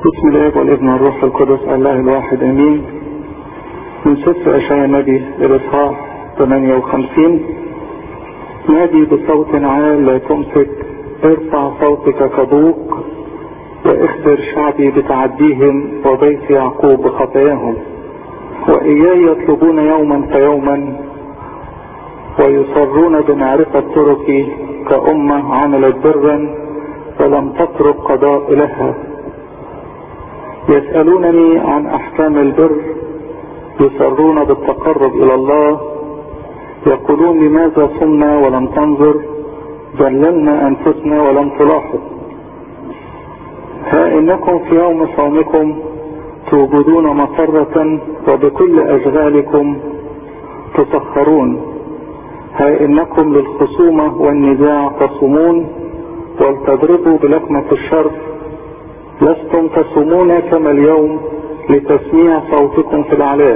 بسم الله والابن والروح القدس الله الواحد امين من سفر اشعياء النبي الاصحاح 58 نادي بصوت عال لا تمسك ارفع صوتك كبوق واخبر شعبي بتعديهم وبيت يعقوب بخطاياهم واياي يطلبون يوما فيوما ويصرون بمعرفة طرقي كأمة عملت برا ولم تترك قضاء لها يسألونني عن أحكام البر يصرون بالتقرب إلى الله يقولون لماذا صمنا ولم تنظر ذللنا أنفسنا ولم تلاحظ ها إنكم في يوم صومكم توجدون مسرة وبكل أشغالكم تسخرون ها إنكم للخصومة والنزاع تصومون ولتضربوا بلكمة الشر لستم تصومون كما اليوم لتسميع صوتكم في العلاء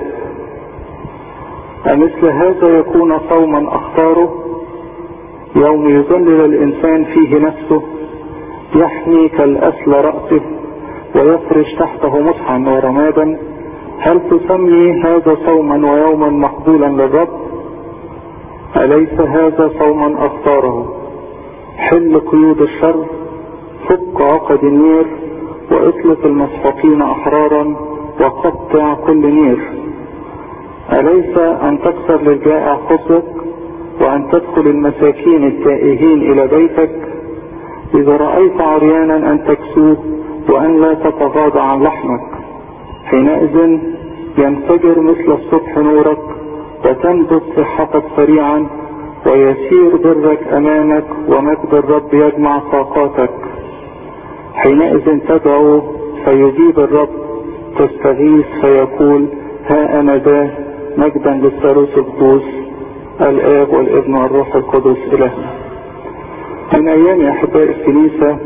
أمثل هذا يكون صوما أختاره يوم يذلل الإنسان فيه نفسه يحمي كالأسل رأسه ويفرش تحته مسحا ورمادا هل تسمي هذا صوما ويوما مقبولا للرب أليس هذا صوما أختاره حل قيود الشر فك عقد النير واطلق المسحوقين احرارا وقطع كل نير اليس ان تكسر للجائع خبزك وان تدخل المساكين التائهين الى بيتك اذا رايت عريانا ان تكسوه وان لا تتغاضى عن لحمك حينئذ ينفجر مثل الصبح نورك وتنبت صحتك سريعا ويسير برك امامك ومجد الرب يجمع طاقاتك حينئذ تدعو فيجيب الرب تستغيث فيقول ها انا ذا مجدا للثالوث القدوس الاب والابن والروح القدس الهنا من ايام احباء الكنيسة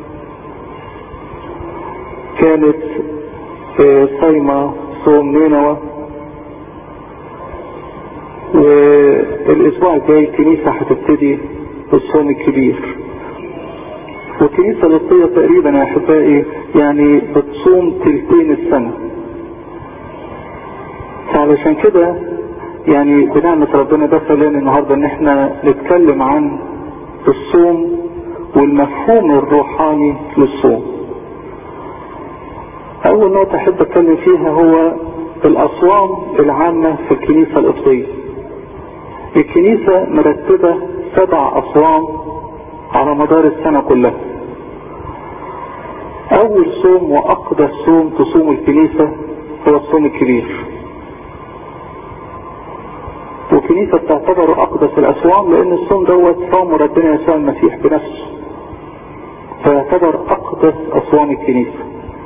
كانت صايمة صوم نينوى والاسبوع الجاي الكنيسة هتبتدي بالصوم الكبير والكنيسة القبطية تقريبا يا احبائي يعني بتصوم تلتين السنة فعلشان كده يعني بنعمة ربنا ده خلاني النهاردة ان احنا نتكلم عن الصوم والمفهوم الروحاني للصوم اول نقطة احب اتكلم فيها هو الاصوام العامة في الكنيسة القبطية الكنيسة مرتبة سبع اصوام على مدار السنة كلها اول صوم واقدس صوم تصوم الكنيسة هو الصوم الكبير والكنيسة بتعتبر اقدس الاصوام لان الصوم دوت صام ربنا يسوع المسيح بنفسه فيعتبر اقدس اصوام الكنيسة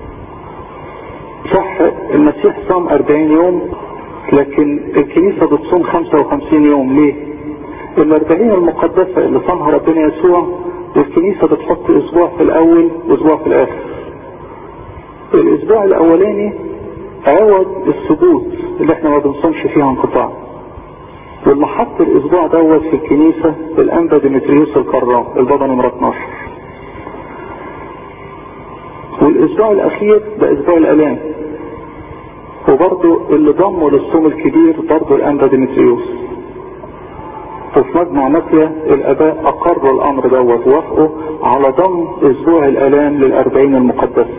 صح المسيح صام 40 يوم لكن الكنيسة بتصوم 55 يوم ليه الاربعين المقدسة اللي صامها ربنا يسوع الكنيسة بتحط اسبوع في الاول واسبوع في الاخر الاسبوع الاولاني عوض السبوت اللي احنا ما بنصومش فيها انقطاع واللي حط الاسبوع دوت في الكنيسة الانبا ديمتريوس الكرام البابا نمرة 12 والاسبوع الاخير ده اسبوع الالام وبرضه اللي ضمه للصوم الكبير برضه الانبا ديمتريوس وفي مجمع نقية الاباء اقروا الامر دوت وافقوا على ضم اسبوع الالام للاربعين المقدسة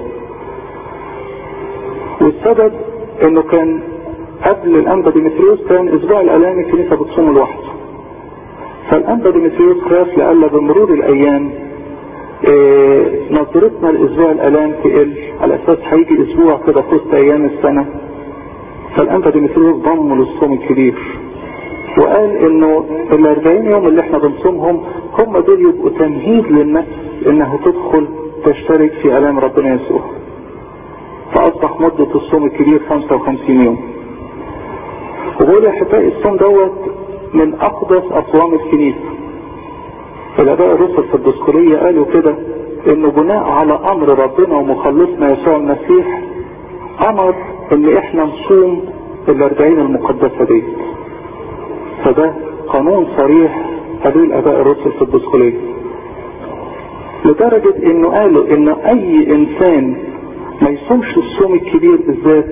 والسبب انه كان قبل الانبا ديمتريوس كان اسبوع الالام الكنيسة بتصوم لوحده فالانبا ديمتريوس خاف لألا بمرور الايام إيه نظرتنا لاسبوع الالام تقل على اساس هيجي اسبوع كده في وسط ايام السنة فالانبا ديمتريوس ضمه للصوم الكبير وقال انه الاربعين يوم اللي احنا بنصومهم هم دول يبقوا تمهيد للنفس انها تدخل تشترك في الام ربنا يسوع فاصبح مدة الصوم الكبير 55 يوم وبقول يا احبائي الصوم دوت من اقدس اصوام الكنيسة الاباء الرسل في الدسكورية قالوا كده انه بناء على امر ربنا ومخلصنا يسوع المسيح امر ان احنا نصوم الاربعين المقدسة دي فده قانون صريح قالوا الاباء الرسل في الدسكولية لدرجة انه قالوا ان اي انسان ما يصوم يصومش الصوم الكبير بالذات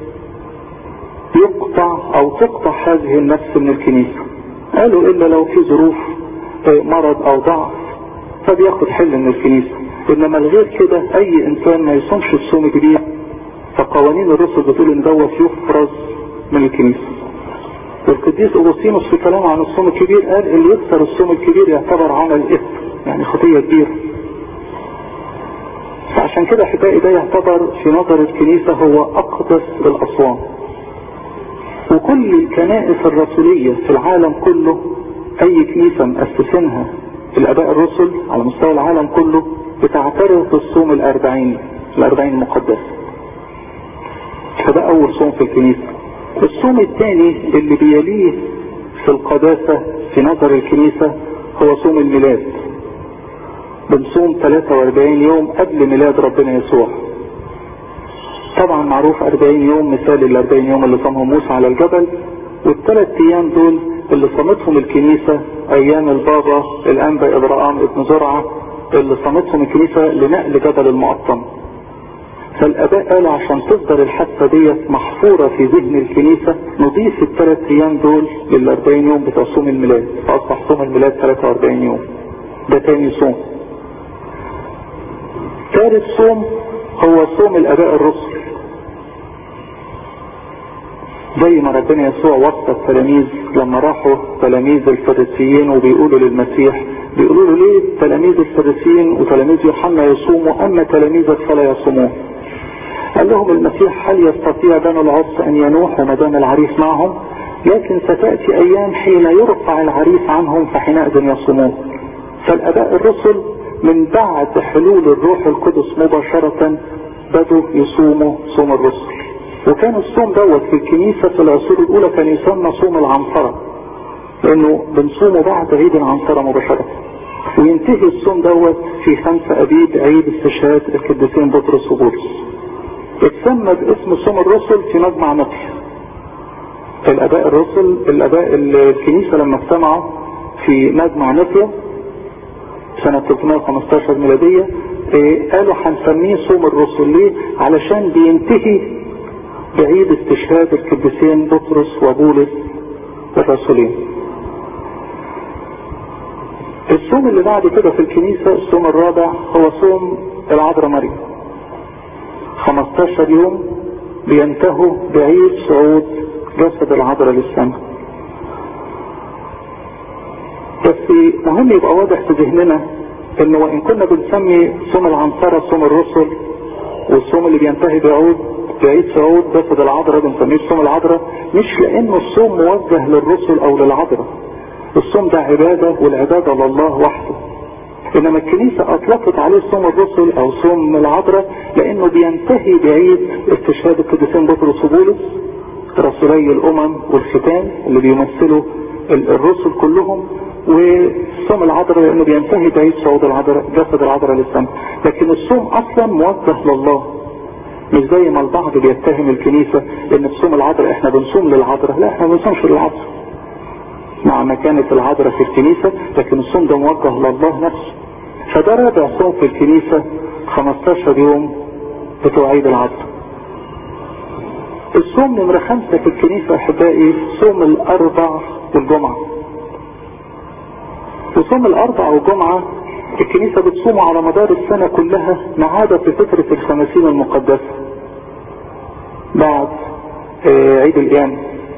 يقطع او تقطع هذه النفس من الكنيسة قالوا الا لو في ظروف مرض او ضعف فبياخد حل من الكنيسة انما الغير كده اي انسان ما يصومش الصوم الكبير فقوانين الرسل بتقول ان دوت يفرز من الكنيسة والقديس اغسطينوس في كلامه عن الصوم الكبير قال اللي يكسر الصوم الكبير يعتبر عمل اثم يعني خطية كبيرة فعشان كده احبائي ده يعتبر في نظر الكنيسة هو اقدس الاصوام وكل الكنائس الرسولية في العالم كله اي كنيسة مؤسسينها الاباء الرسل على مستوى العالم كله بتعترف بالصوم الاربعين الاربعين المقدس فده اول صوم في الكنيسة الصوم الثاني اللي بيليه في القداسة في نظر الكنيسة هو صوم الميلاد بنصوم 43 يوم قبل ميلاد ربنا يسوع طبعا معروف 40 يوم مثال ال 40 يوم اللي صامهم موسى على الجبل والثلاث ايام دول اللي صامتهم الكنيسة ايام البابا الانبا ابراهام ابن زرعة اللي صامتهم الكنيسة لنقل جبل المقطم فالاباء قالوا عشان تفضل الحادثة ديت محفورة في ذهن الكنيسة نضيف الثلاث ايام دول لل 40 يوم بتوع صوم الميلاد فاصبح صوم الميلاد 43 يوم ده تاني صوم ثالث صوم هو صوم الاباء الرسل زي ما ربنا يسوع وصى التلاميذ لما راحوا تلاميذ الفريسيين وبيقولوا للمسيح بيقولوا له ليه تلاميذ الفريسيين وتلاميذ يوحنا يصوموا اما تلاميذك فلا يصومون قال لهم المسيح هل يستطيع بنو العرس ان ينوحوا ما دام العريس معهم لكن ستاتي ايام حين يرفع العريس عنهم فحينئذ يصومون فالاباء الرسل من بعد حلول الروح القدس مباشرة بدوا يصوموا صوم الرسل وكان الصوم دوت في الكنيسة في العصور الأولى كان يسمى صوم العنصرة لأنه بنصومه بعد عيد العنصرة مباشرة وينتهي الصوم دوت في خمسة أبيب عيد استشهاد القديسين بطرس وبولس اتسمى باسم صوم الرسل في مجمع نقي الآباء الرسل الآباء الكنيسة لما اجتمعوا في مجمع نقيا سنة 315 ميلادية إيه قالوا هنسميه صوم الرسل ليه علشان بينتهي بعيد استشهاد القديسين بطرس وبولس الرسولين الصوم اللي بعد كده في الكنيسة الصوم الرابع هو صوم العذراء مريم 15 يوم بينتهوا بعيد صعود جسد العذراء للسماء بس مهم يبقى واضح في ذهننا ان وان كنا بنسمي صوم العنصرة صوم الرسل والصوم اللي بينتهي بعود بعيد صعود جسد العذراء بنسميه صوم العذراء مش لانه الصوم موجه للرسل او للعذراء الصوم ده عبادة والعبادة لله وحده انما الكنيسة اطلقت عليه صوم الرسل او صوم العذراء لانه بينتهي بعيد استشهاد القديسين بطرس وبولس رسولي الامم والختان اللي بيمثلوا الرسل كلهم وصوم العذراء لانه بينتهي بعيد صعود العذراء جسد العذراء للسماء لكن الصوم اصلا موجه لله مش زي ما البعض بيتهم الكنيسة ان في صوم العذراء احنا بنصوم للعذراء لا احنا ما بنصومش للعذراء مع مكانة العذراء في الكنيسة لكن الصوم ده موجه لله نفسه فده رابع صوم في الكنيسة 15 يوم بتوع عيد العذراء الصوم نمرة خمسة في الكنيسة احبائي صوم الاربع والجمعة وصوم الاربع والجمعة الكنيسة بتصومه على مدار السنة كلها ما عدا في فترة الخمسين المقدسة بعد عيد القيامة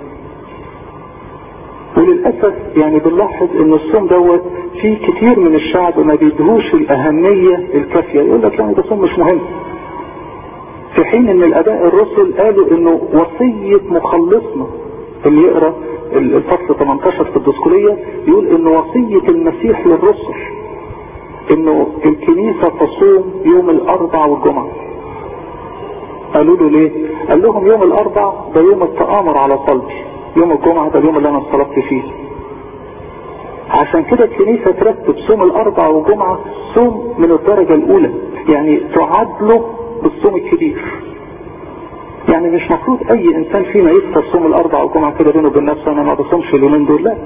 وللأسف يعني بنلاحظ ان الصوم دوت في كتير من الشعب ما بيدهوش الأهمية الكافية يقول لك يعني ده صوم مش مهم في حين ان الاباء الرسل قالوا انه وصية مخلصنا اللي يقرأ الفصل 18 في الدسكولية يقول ان وصية المسيح للرسل انه الكنيسة تصوم يوم الاربع والجمعة قالوا له ليه قال لهم يوم الاربع ده يوم التآمر على صلبي يوم الجمعة ده اليوم اللي انا اتصلبت فيه عشان كده الكنيسة ترتب صوم الاربع والجمعة صوم من الدرجة الاولى يعني تعادله بالصوم الكبير يعني مش مفروض اي انسان فينا يفطر صوم الاربع والجمعة كده بينه وبين نفسه انا ما بصومش اليومين دول لا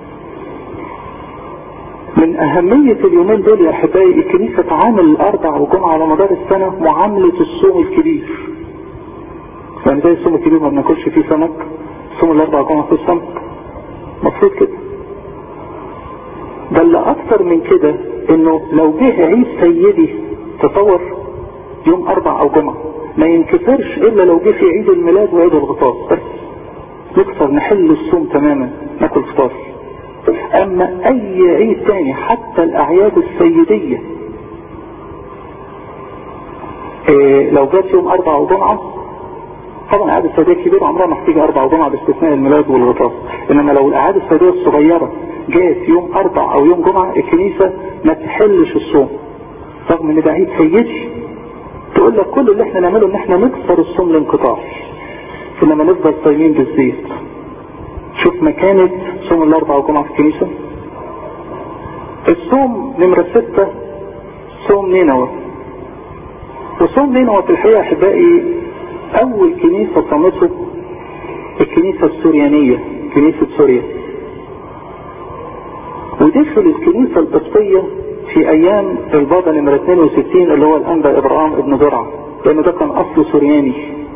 من اهمية اليومين دول يا احبائي الكنيسة تعامل الاربع والجمعة على مدار السنة معاملة الصوم الكبير يعني زي الصوم الكبير ما بناكلش فيه سمك صوم الاربع جمعة فيه سمك مفروض كده بل اكتر من كده انه لو جه عيد سيدي تصور يوم اربع او جمعة ما ينكسرش الا لو جه في عيد الميلاد وعيد الغطاس بس نكسر نحل الصوم تماما ناكل فطار اما اي عيد تاني حتى الاعياد السيدية إيه لو جات يوم اربع وجمعة طبعا الاعياد السيدية الكبيرة عمرها ما هتيجي اربع وجمعة باستثناء الميلاد والغطاس انما لو الاعياد السيدية الصغيرة جات يوم اربع او يوم جمعة الكنيسة ما تحلش الصوم رغم ان ده عيد سيدي تقول لك كل اللي احنا نعمله ان احنا نكسر الصوم لانقطاع انما نفضل صايمين بالزيت شوف مكانة صوم الاربع وجمعة في الكنيسة الصوم نمرة ستة صوم نينوى وصوم نينوى في الحقيقة احبائي اول كنيسة صمته الكنيسة السوريانية كنيسة سوريا ودخل الكنيسة القبطية في ايام البابا نمرة 62 اللي هو الانبا ابراهام ابن زرعة لانه ده كان اصله سورياني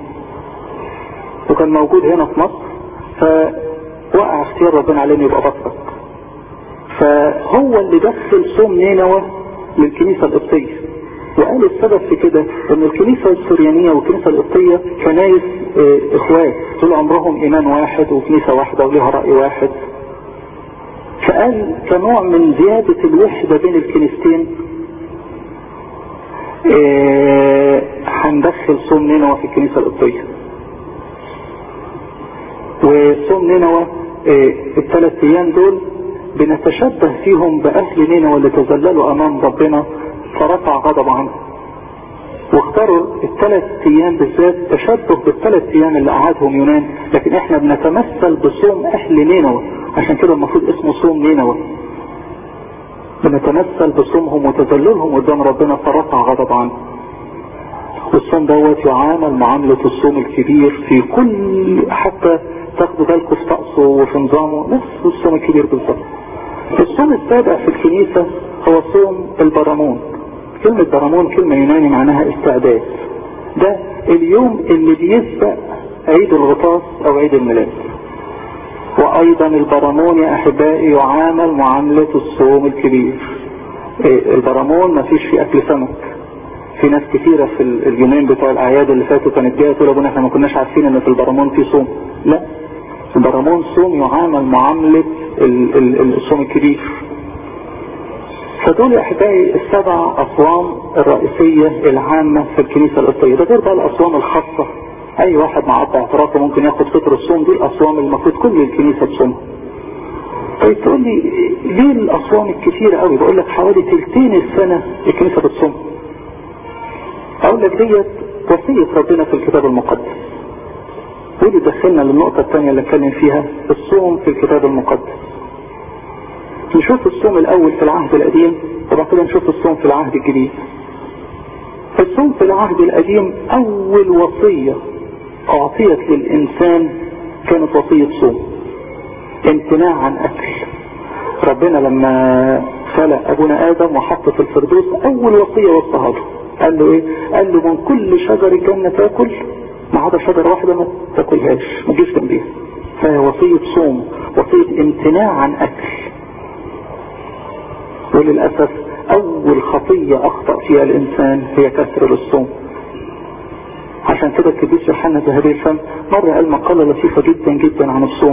وكان موجود هنا في مصر فوقع اختيار ربنا عليه انه يبقى بطرك فهو اللي دخل صوم نينوى للكنيسة القبطية وقال السبب في كده ان الكنيسة السوريانية والكنيسة القبطية كنايس اه اخوات طول عمرهم ايمان واحد وكنيسة واحدة وليها رأي واحد فقال كنوع من زيادة الوحدة بين الكنيستين هندخل اه صوم نينوى في الكنيسة القبطية وصوم نينوى اه الثلاث ايام دول بنتشبه فيهم باهل نينوى اللي تذللوا امام ربنا فرفع غضب عنه واختاروا الثلاث ايام بالذات تشبه بالثلاث ايام اللي قعدهم يونان لكن احنا بنتمثل بصوم اهل نينوى عشان كده المفروض اسمه صوم نينوى بنتمثل بصومهم وتذللهم قدام ربنا فرفع غضب عنه والصوم دوت يعامل معاملة الصوم الكبير في كل حتى تاخدوا بالكم في طقسه وفي نظامه نفس الصوم الكبير بالظبط الصوم السابع في الكنيسة هو صوم البرامون كلمة برامون كلمة يوناني معناها استعداد ده اليوم اللي بيسبق عيد الغطاس او عيد الميلاد وايضا البرامون يا احبائي يعامل معاملة الصوم الكبير إيه البرامون ما فيش فيه اكل سمك في ناس كثيرة في اليومين بتوع الاعياد اللي فاتوا كانت جايه تقول ابونا احنا ما كناش عارفين ان في البرامون في صوم لا البرامون صوم يعامل معاملة الصوم الكبير فدول يا احبائي السبع اصوام الرئيسية العامة في الكنيسة القبطية ده غير بقى الاصوام الخاصة اي واحد مع قطع اعترافه ممكن ياخد فطر الصوم دي الاصوام اللي المفروض كل الكنيسة تصومها طيب تقول لي ليه الاصوام الكثيرة قوي بقول لك حوالي تلتين السنة الكنيسة بتصوم اقول لك ديت وصية ربنا في الكتاب المقدس ودي دخلنا للنقطة الثانية اللي اتكلم فيها الصوم في الكتاب المقدس نشوف الصوم الاول في العهد القديم وبعد كده نشوف الصوم في العهد الجديد الصوم في العهد القديم اول وصية اعطيت للانسان كانت وصية صوم امتناع عن اكل ربنا لما خلق ابونا ادم وحط في الفردوس اول وصية وصاها له قال له ايه قال له من كل شجر الجنة تاكل ما عدا شجرة واحدة ما تاكلهاش ما تجيش جنبيها فهي وصية صوم وصية امتناع عن اكل وللأسف أول خطية أخطأ فيها الإنسان هي كسر للصوم عشان كده الكبير يوحنا زهري الفم مرة قال مقالة لطيفة جدا جدا عن الصوم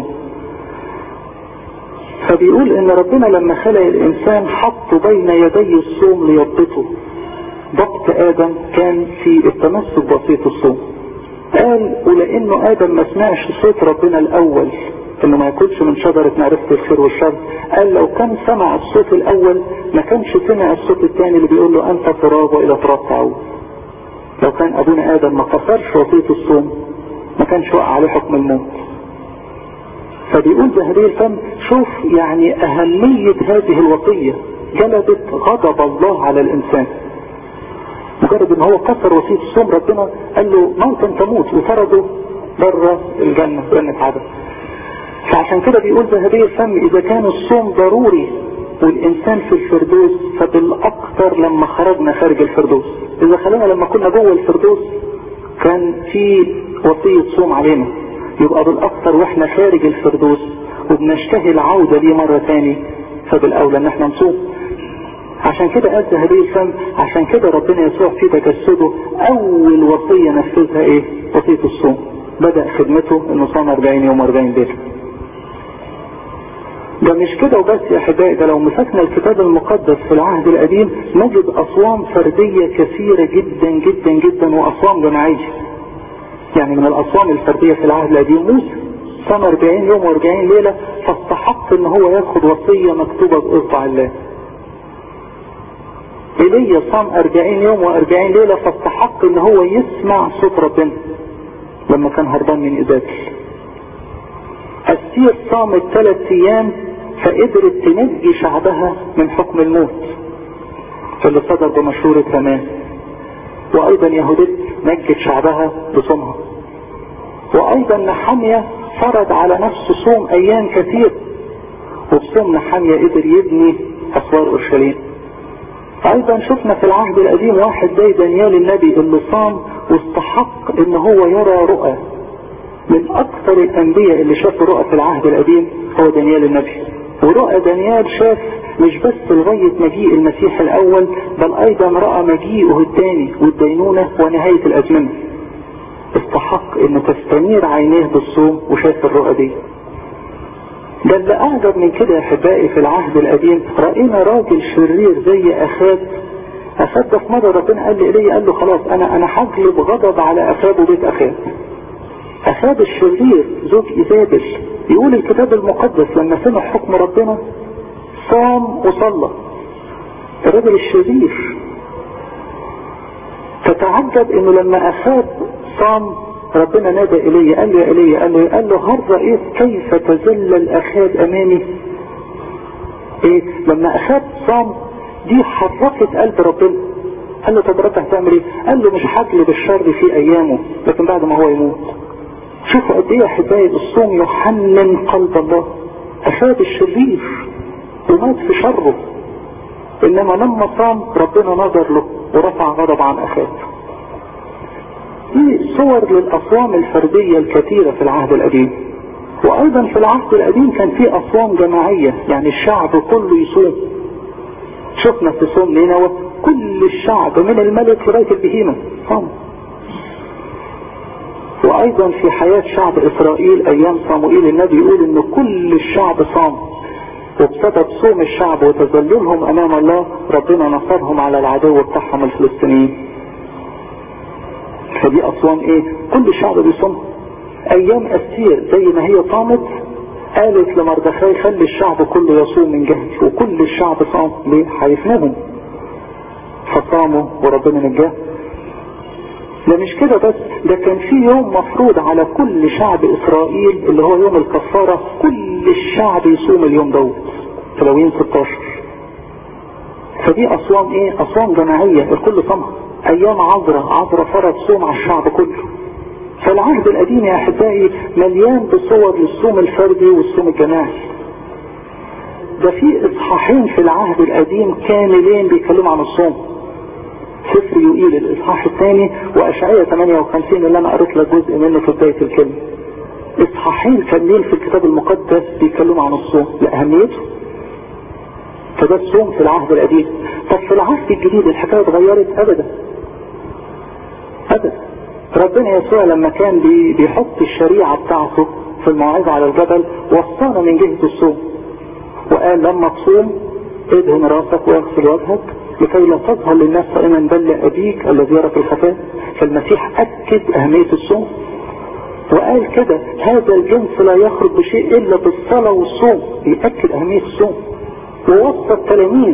فبيقول ان ربنا لما خلق الانسان حط بين يدي الصوم ليضبطه ضبط ادم كان في التمسك بوصية الصوم قال ولانه ادم ما سمعش صوت ربنا الاول انه ما ياكلش من شجرة معرفة الخير والشر قال لو كان سمع الصوت الاول ما كانش سمع الصوت الثاني اللي بيقول له انت تراب والى تراب تعود لو كان ابونا ادم ما كسرش وصية الصوم ما كانش وقع عليه حكم الموت فبيقول زهري الفم شوف يعني اهمية هذه الوصية جلبت غضب الله على الانسان مجرد ان هو كسر وصية الصوم ربنا قال له موتا تموت وطرده بره الجنة جنة عدن فعشان كده بيقول ذهبي الفم اذا كان الصوم ضروري والانسان في الفردوس فبالاكثر لما خرجنا خارج الفردوس اذا خلينا لما كنا جوه الفردوس كان في وصية صوم علينا يبقى بالاكثر واحنا خارج الفردوس وبنشتهي العودة ليه مرة تاني فبالاولى ان احنا نصوم عشان كده أدى هذه الفم عشان كده ربنا يسوع في تجسده أول وصية نفذها إيه؟ وصية الصوم بدأ خدمته إنه صام 40 يوم 40 ليلة. ده مش كده وبس يا أحبائي ده لو مسكنا الكتاب المقدس في العهد القديم نجد أصوام فردية كثيرة جدا جدا جدا وأصوام جماعية. يعني من الأصوام الفردية في العهد القديم موسى صام 40 يوم و40 ليلة فاستحق إن هو ياخد وصية مكتوبة بإصبع الله. ايليا صام 40 يوم و40 ليلة فاستحق ان هو يسمع صوت ربنا لما كان هربان من ايزابل استير صامت ثلاث ايام فقدرت تنجي شعبها من حكم الموت اللي صدر بمشورة همان وايضا يهودت نجت شعبها بصومها وايضا نحمية فرض على نفسه صوم ايام كثير وبصوم نحمية قدر يبني اسوار اورشليم ايضا شفنا في العهد القديم واحد زي دانيال النبي اللي صام واستحق ان هو يرى رؤى من اكثر الانبياء اللي شافوا رؤى في العهد القديم هو دانيال النبي ورؤى دانيال شاف مش بس لغاية مجيء المسيح الاول بل ايضا رأى مجيئه الثاني والدينونة ونهاية الازمنة استحق انه تستنير عينيه بالصوم وشاف الرؤى دي ده اللي اعجب من كده يا احبائي في العهد القديم راينا راجل شرير زي اخاب اخاب ده في مره ربنا قال لي الي قال له خلاص انا انا هجلب غضب على اخاب وبيت اخاب اخاب الشرير زوج ايزابل يقول الكتاب المقدس لما سمع حكم ربنا صام وصلى الراجل الشرير تتعجب انه لما اخاب صام ربنا نادى إلي قال له يا إلي قال له قال له هل رأيت كيف تذل الأخاب أمامي إيه لما أخاب صام دي حركت قلب ربنا قال له طب رب هتعمل ايه قال له مش هجلب الشر في ايامه لكن بعد ما هو يموت شوفوا قد ايه يا احبائي الصوم يحنن قلب الله اخاب الشرير ومات في شره انما لما صام ربنا نظر له ورفع غضب عن اخاب دي صور للأصوام الفردية الكثيرة في العهد القديم وأيضا في العهد القديم كان في أصوام جماعية يعني الشعب كله يصوم شفنا في صوم نينوى كل الشعب من الملك لغاية البهيمة صام وأيضا في حياة شعب إسرائيل أيام صاموئيل النبي يقول إن كل الشعب صام وبسبب صوم الشعب وتذللهم أمام الله ربنا نصرهم على العدو بتاعهم الفلسطينيين فدي أصوام ايه كل الشعب بيصوم ايام استير زي ما هي صامت قالت لمردخاي خلي الشعب كله يصوم من جهل وكل الشعب صام ليه هيفنهم فصاموا وربنا نجاه ده مش كده بس ده كان في يوم مفروض على كل شعب اسرائيل اللي هو يوم الكفارة كل الشعب يصوم اليوم دوت في لوين 16 فدي اصوام ايه اصوام جماعية الكل صامها ايام عذرة عذرة فرض صوم على الشعب كله فالعهد القديم يا احبائي مليان بصور للصوم الفردي والصوم الجماعي ده في اصحاحين في العهد القديم كاملين بيتكلموا عن الصوم سفر يقيل الاصحاح الثاني واشعياء 58 اللي انا قريت لك جزء منه في بدايه الكلمه اصحاحين كاملين في الكتاب المقدس بيتكلموا عن الصوم لاهميته فده الصوم في العهد القديم طب في العهد الجديد الحكايه اتغيرت ابدا ابدا ربنا يسوع لما كان بي بيحط الشريعه بتاعته في الموعظه على الجبل وصانا من جهه الصوم وقال لما تصوم ادهن راسك واغسل وجهك لكي لا تظهر للناس صائما بل ابيك الذي يرى في الخفاء فالمسيح اكد اهميه الصوم وقال كده هذا الجنس لا يخرج بشيء الا بالصلاه والصوم ياكد اهميه الصوم ووصى التلاميذ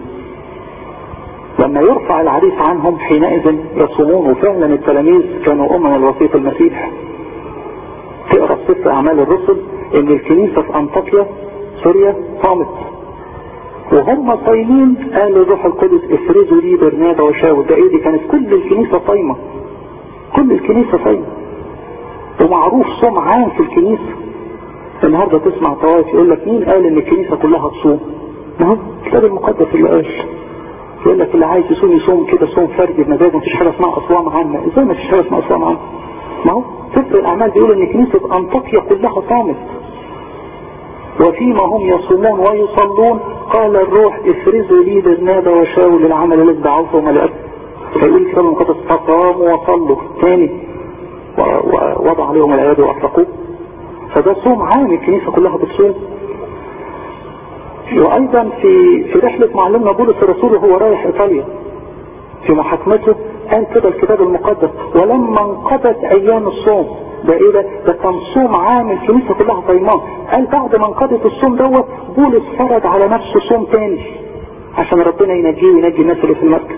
لما يرفع العريس عنهم حينئذ يصومون وفعلا التلاميذ كانوا أمم الوسيط المسيح تقرا في سفر أعمال الرسل إن الكنيسة في أنطاكيا سوريا صامت وهم صايمين قالوا الروح القدس افرزوا لي برنابا وشاول ده ايه دي كانت كل الكنيسة صايمة كل الكنيسة صايمة ومعروف صوم عام في الكنيسة النهارده تسمع طوائف يقول لك مين قال ان الكنيسة كلها تصوم ما هو الكتاب المقدس اللي قال يقول لك اللي عايز يصوم يصوم كده صوم فردي بمزاج مفيش حاجه اسمها اصوام عامه ازاي مفيش حاجه اسمها اصوام عامه ما هو سفر الاعمال بيقول ان كنيسه انطاكيا كلها صامت وفيما هم يصومون ويصلون قال الروح افرزوا لي برنابا وشاول العمل الذي دعوتهم لأجل فيقول الكتاب المقدس فقاموا وصلوا تاني ووضع عليهم العياد واطلقوه فده صوم عام الكنيسه كلها بتصوم وايضا في في رحله معلمنا بولس الرسول وهو رايح ايطاليا في محاكمته قال كده الكتاب المقدس ولما انقضت ايام الصوم ده ايه ده ده كان صوم عام الكنيسه كلها صيمان قال بعد ما انقضت الصوم دوت بولس فرض على نفسه صوم تاني عشان ربنا ينجيه وينجي الناس اللي في المركب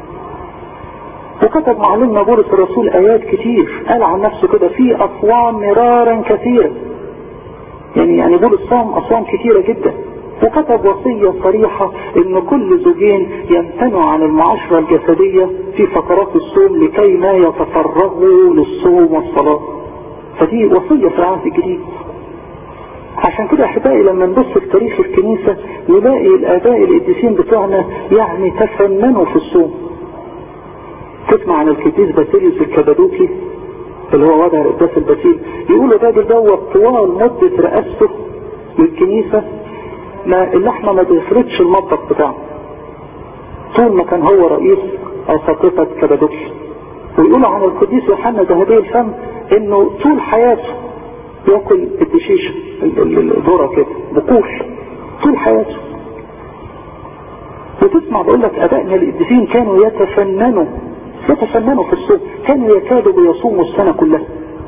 وكتب معلمنا بولس الرسول ايات كتير قال عن نفسه كده في اصوام مرارا كثيرة يعني يعني بولس صام اصوام كثيرة جدا وكتب وصية صريحة ان كل زوجين يمتنعوا عن المعاشرة الجسدية في فترات الصوم لكي ما يتفرغوا للصوم والصلاة فدي وصية في العهد الجديد عشان كده احبائي لما نبص في تاريخ الكنيسة نلاقي الاباء القديسين بتوعنا يعني تفننوا في الصوم تسمع عن القديس باسيليوس الكبادوكي اللي هو وضع القداس الباسيل يقولوا الراجل دوت طوال مدة رئاسته للكنيسة ما اللحمة ما بيفردش المطبخ بتاعه طول ما كان هو رئيس أساقفة كبادوكي ويقولوا عن القديس يوحنا ذهبي الفم انه طول حياته ياكل الدشيشة الذرة كده بقول طول حياته وتسمع بقول لك ابائنا القديسين كانوا يتفننوا يتفننوا في الصوم كانوا يكادوا بيصوموا السنة كلها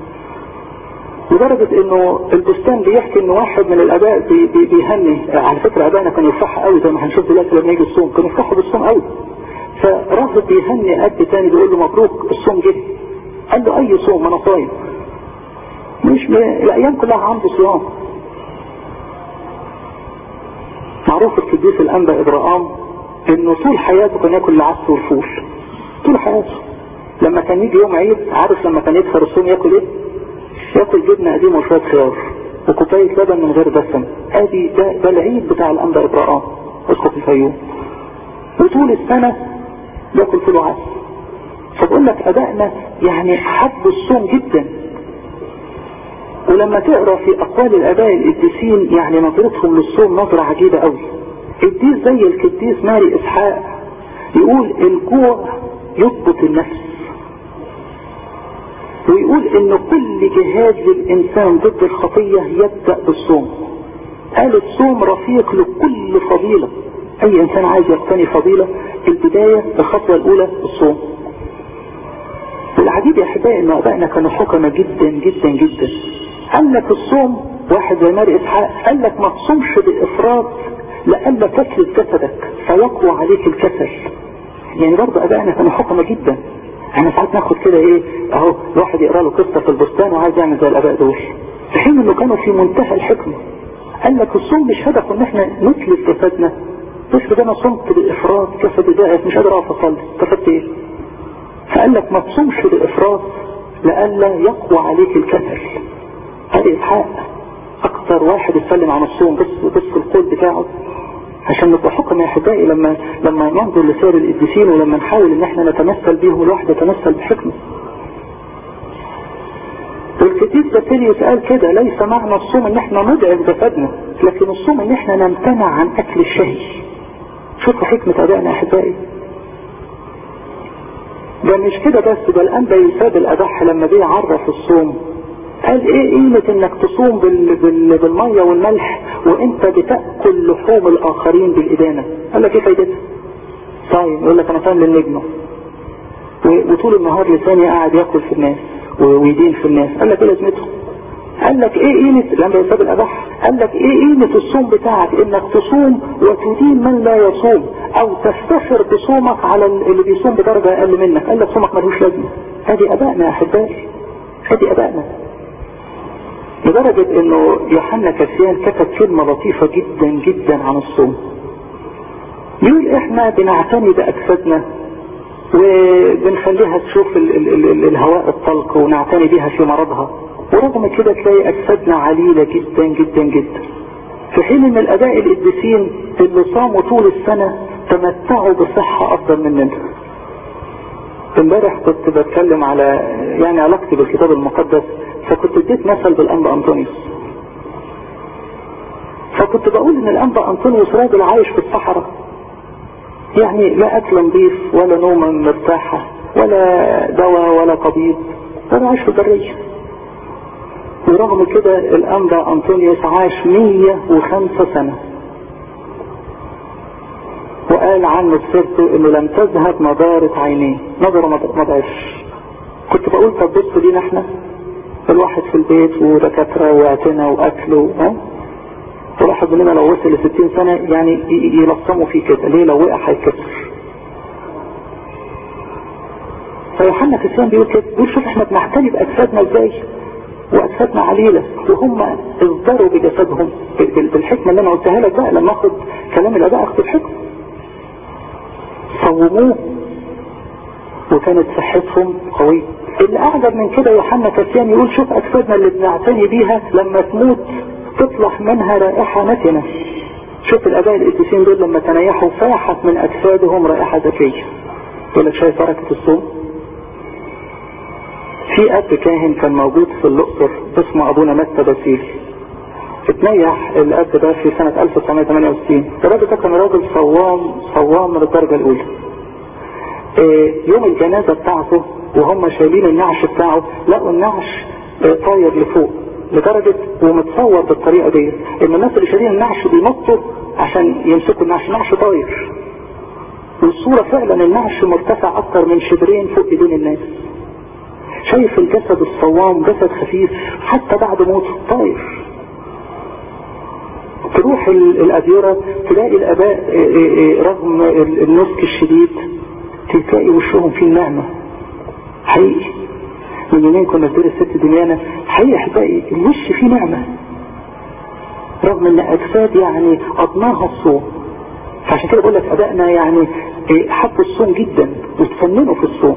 لدرجة انه البستان بيحكي ان واحد من الاباء بي بي بيهني على فكرة ابائنا كانوا يفرحوا قوي زي ما هنشوف دلوقتي لما يجي الصوم كانوا يفرحوا بالصوم قوي فراجل بيهني اب تاني بيقول له مبروك الصوم جه قال له اي صوم انا صايم مش م... الايام كلها عنده صيام معروف القديس الانبا ابراهام انه طول حياته كان ياكل العدس والفول طول حياته لما كان يجي يوم عيد عارف لما كان يكسر الصوم ياكل ايه ياكل جبنه قديمه وشويه خيار وكوبايه لبن من غير دسم ادي ده, ده العيد بتاع الانبا ابراهام اسقف الفيوم وطول السنه ياكل فول وعدس فبقول لك ابائنا يعني حبوا الصوم جدا ولما تقرا في اقوال الاباء القديسين يعني نظرتهم للصوم نظره عجيبه قوي القديس زي القديس ماري اسحاق يقول الجوع يضبط النفس ويقول ان كل جهاد للانسان ضد الخطية يبدأ بالصوم قال الصوم رفيق لكل فضيلة اي انسان عايز يقتني فضيلة البداية الخطوة الاولى الصوم والعجيب يا احبائي ان ابائنا كانوا حكمة جدا جدا جدا قال لك الصوم واحد زي ماري اسحاق قال لك ما تصومش بافراط لألا تكلف جسدك فيقوى عليك الكسل يعني برضه ابائنا كانوا حكمة جدا احنا ساعات ناخد كده ايه اهو الواحد يقرا له قصه في البستان وعايز يعمل زي الاباء دول في حين انه كانوا في منتهى الحكمه قال لك الصوم مش هدفه ان احنا نتلف جسدنا افرض انا صمت بافراط جسدي ضعف مش قادر اقف اصلي استفدت ايه؟ فقال لك ما تصومش بافراط لئلا يقوى عليك الكسل هذه اسحاق اكتر واحد اتكلم عن الصوم بص بص القول بتاعه عشان نبقى حكم يا احبائي لما لما ننظر لسير القديسين ولما نحاول ان احنا نتمثل بيهم الواحد يتمثل بحكمه والكتيب باسيليوس قال كده ليس معنى الصوم ان احنا نضعف جسدنا لكن الصوم ان احنا نمتنع عن اكل الشهي شوفوا حكمة ابائنا احبائي ده مش كده بس ده الانبا يساد الادح لما جه يعرف الصوم قال ايه قيمة انك تصوم بال... بال... بالمية والملح وانت بتأكل لحوم الاخرين بالادانة قال لك ايه فايدتها طيب يقول لك انا صايم للنجمة و... وطول النهار لساني قاعد ياكل في الناس و... ويدين في الناس قال لك ايه لازمته قال لك ايه قيمة لما يساب الأبح قال لك ايه قيمة الصوم بتاعك انك تصوم وتدين من لا يصوم او تفتخر بصومك على اللي بيصوم بدرجة اقل منك قال لك صومك ملوش لازمة هذه ابائنا يا احبائي هذه ابائنا لدرجة انه يوحنا كاسيان كتب كلمة لطيفة جدا جدا عن الصوم يقول احنا بنعتني باجسادنا وبنخليها تشوف ال ال ال الهواء الطلق ونعتني بيها في مرضها ورغم كده تلاقي اجسادنا عليلة جدا جدا جدا في حين ان الاباء القديسين اللي صاموا طول السنة تمتعوا بصحة افضل مننا امبارح كنت بتكلم على يعني علاقتي بالكتاب المقدس فكنت اديت مثل بالانبا انطونيوس فكنت بقول ان الانبا انطونيوس راجل عايش في الصحراء يعني لا اكل نظيف ولا نومة مرتاحة ولا دواء ولا طبيب ولا عايش في البرية ورغم كده الانبا انطونيوس عاش 105 سنة وقال عنه بسيرته انه لم تذهب نضارة عينيه نظره ما ضعفش كنت بقول طب بص لينا احنا الواحد في البيت ودكاترة واعتنا واكله ها الواحد مننا لو وصل ل 60 سنة يعني يلصموا فيه كده ليه لو وقع هيتكسر فيوحنا كسران بيقول كده بيقول شوف احنا بنعتني باجسادنا ازاي واجسادنا عليلة وهم اصدروا بجسدهم بالحكمة اللي انا قلتها لك بقى لما اخد كلام الاباء اخد الحكمة صوموه وكانت صحتهم قوية اللي اعجب من كده يوحنا كسيان يقول شوف اجسادنا اللي بنعتني بيها لما تموت تطلع منها رائحة نتنة شوف الاباء القديسين دول لما تنيحوا فاحت من اجسادهم رائحة ذكية يقول لك شايف بركة الصوم في اب كاهن كان موجود في الاقصر اسمه ابونا متى باسيل اتنيح الاب ده في سنة 1968 الراجل ده كان راجل صوام صوام من الدرجة الاولى اه يوم الجنازة بتاعته وهم شايلين النعش بتاعه لقوا النعش اه طاير لفوق لدرجة ومتصور بالطريقة دي ان الناس اللي شايلين النعش بينطوا عشان يمسكوا النعش النعش طاير والصورة فعلا النعش مرتفع اكتر من شبرين فوق ايدين الناس شايف الجسد الصوام جسد خفيف حتى بعد موته طاير تروح الأديرة تلاقي الأباء رغم النسك الشديد تلاقي وشهم فيه نعمة حقيقي من يومين كنا في دير الست دنيانا حقيقي احبائي الوش فيه نعمة رغم ان اجساد يعني قضناها الصوم فعشان كده بقول لك ابائنا يعني حبوا الصوم جدا وتفننوا في الصوم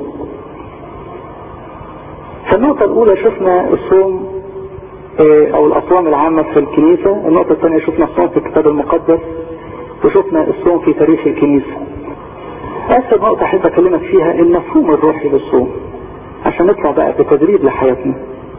فالنقطة الاولى شفنا الصوم او الاصوام العامة في الكنيسة النقطة الثانية شفنا الصوم في الكتاب المقدس وشفنا الصوم في تاريخ الكنيسة اخر نقطة احب اكلمك فيها المفهوم الروحي للصوم عشان نطلع بقى بتدريب لحياتنا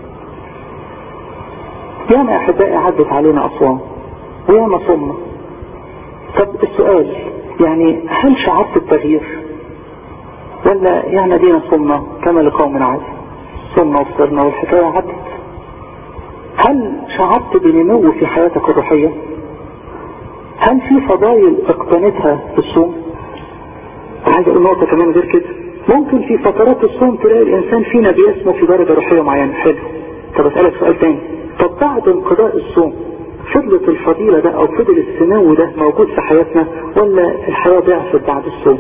ياما يا احبائي عدت علينا اصوام وياما صمنا طب السؤال يعني هل شعرت التغيير ولا يعني دينا صمنا كما لقوم عاد صمنا وفطرنا والحكاية عدت هل شعرت بنمو في حياتك الروحية هل في فضائل اقتنتها في الصوم عايز اقول نقطة كمان غير كده ممكن في فترات الصوم تلاقي الانسان فينا بيسمو في درجة روحية معينة حلو طب اسألك سؤال تاني طب بعد انقضاء الصوم فضلت الفضيلة ده او فضل السمو ده موجود في حياتنا ولا الحياة ضعفت بعد الصوم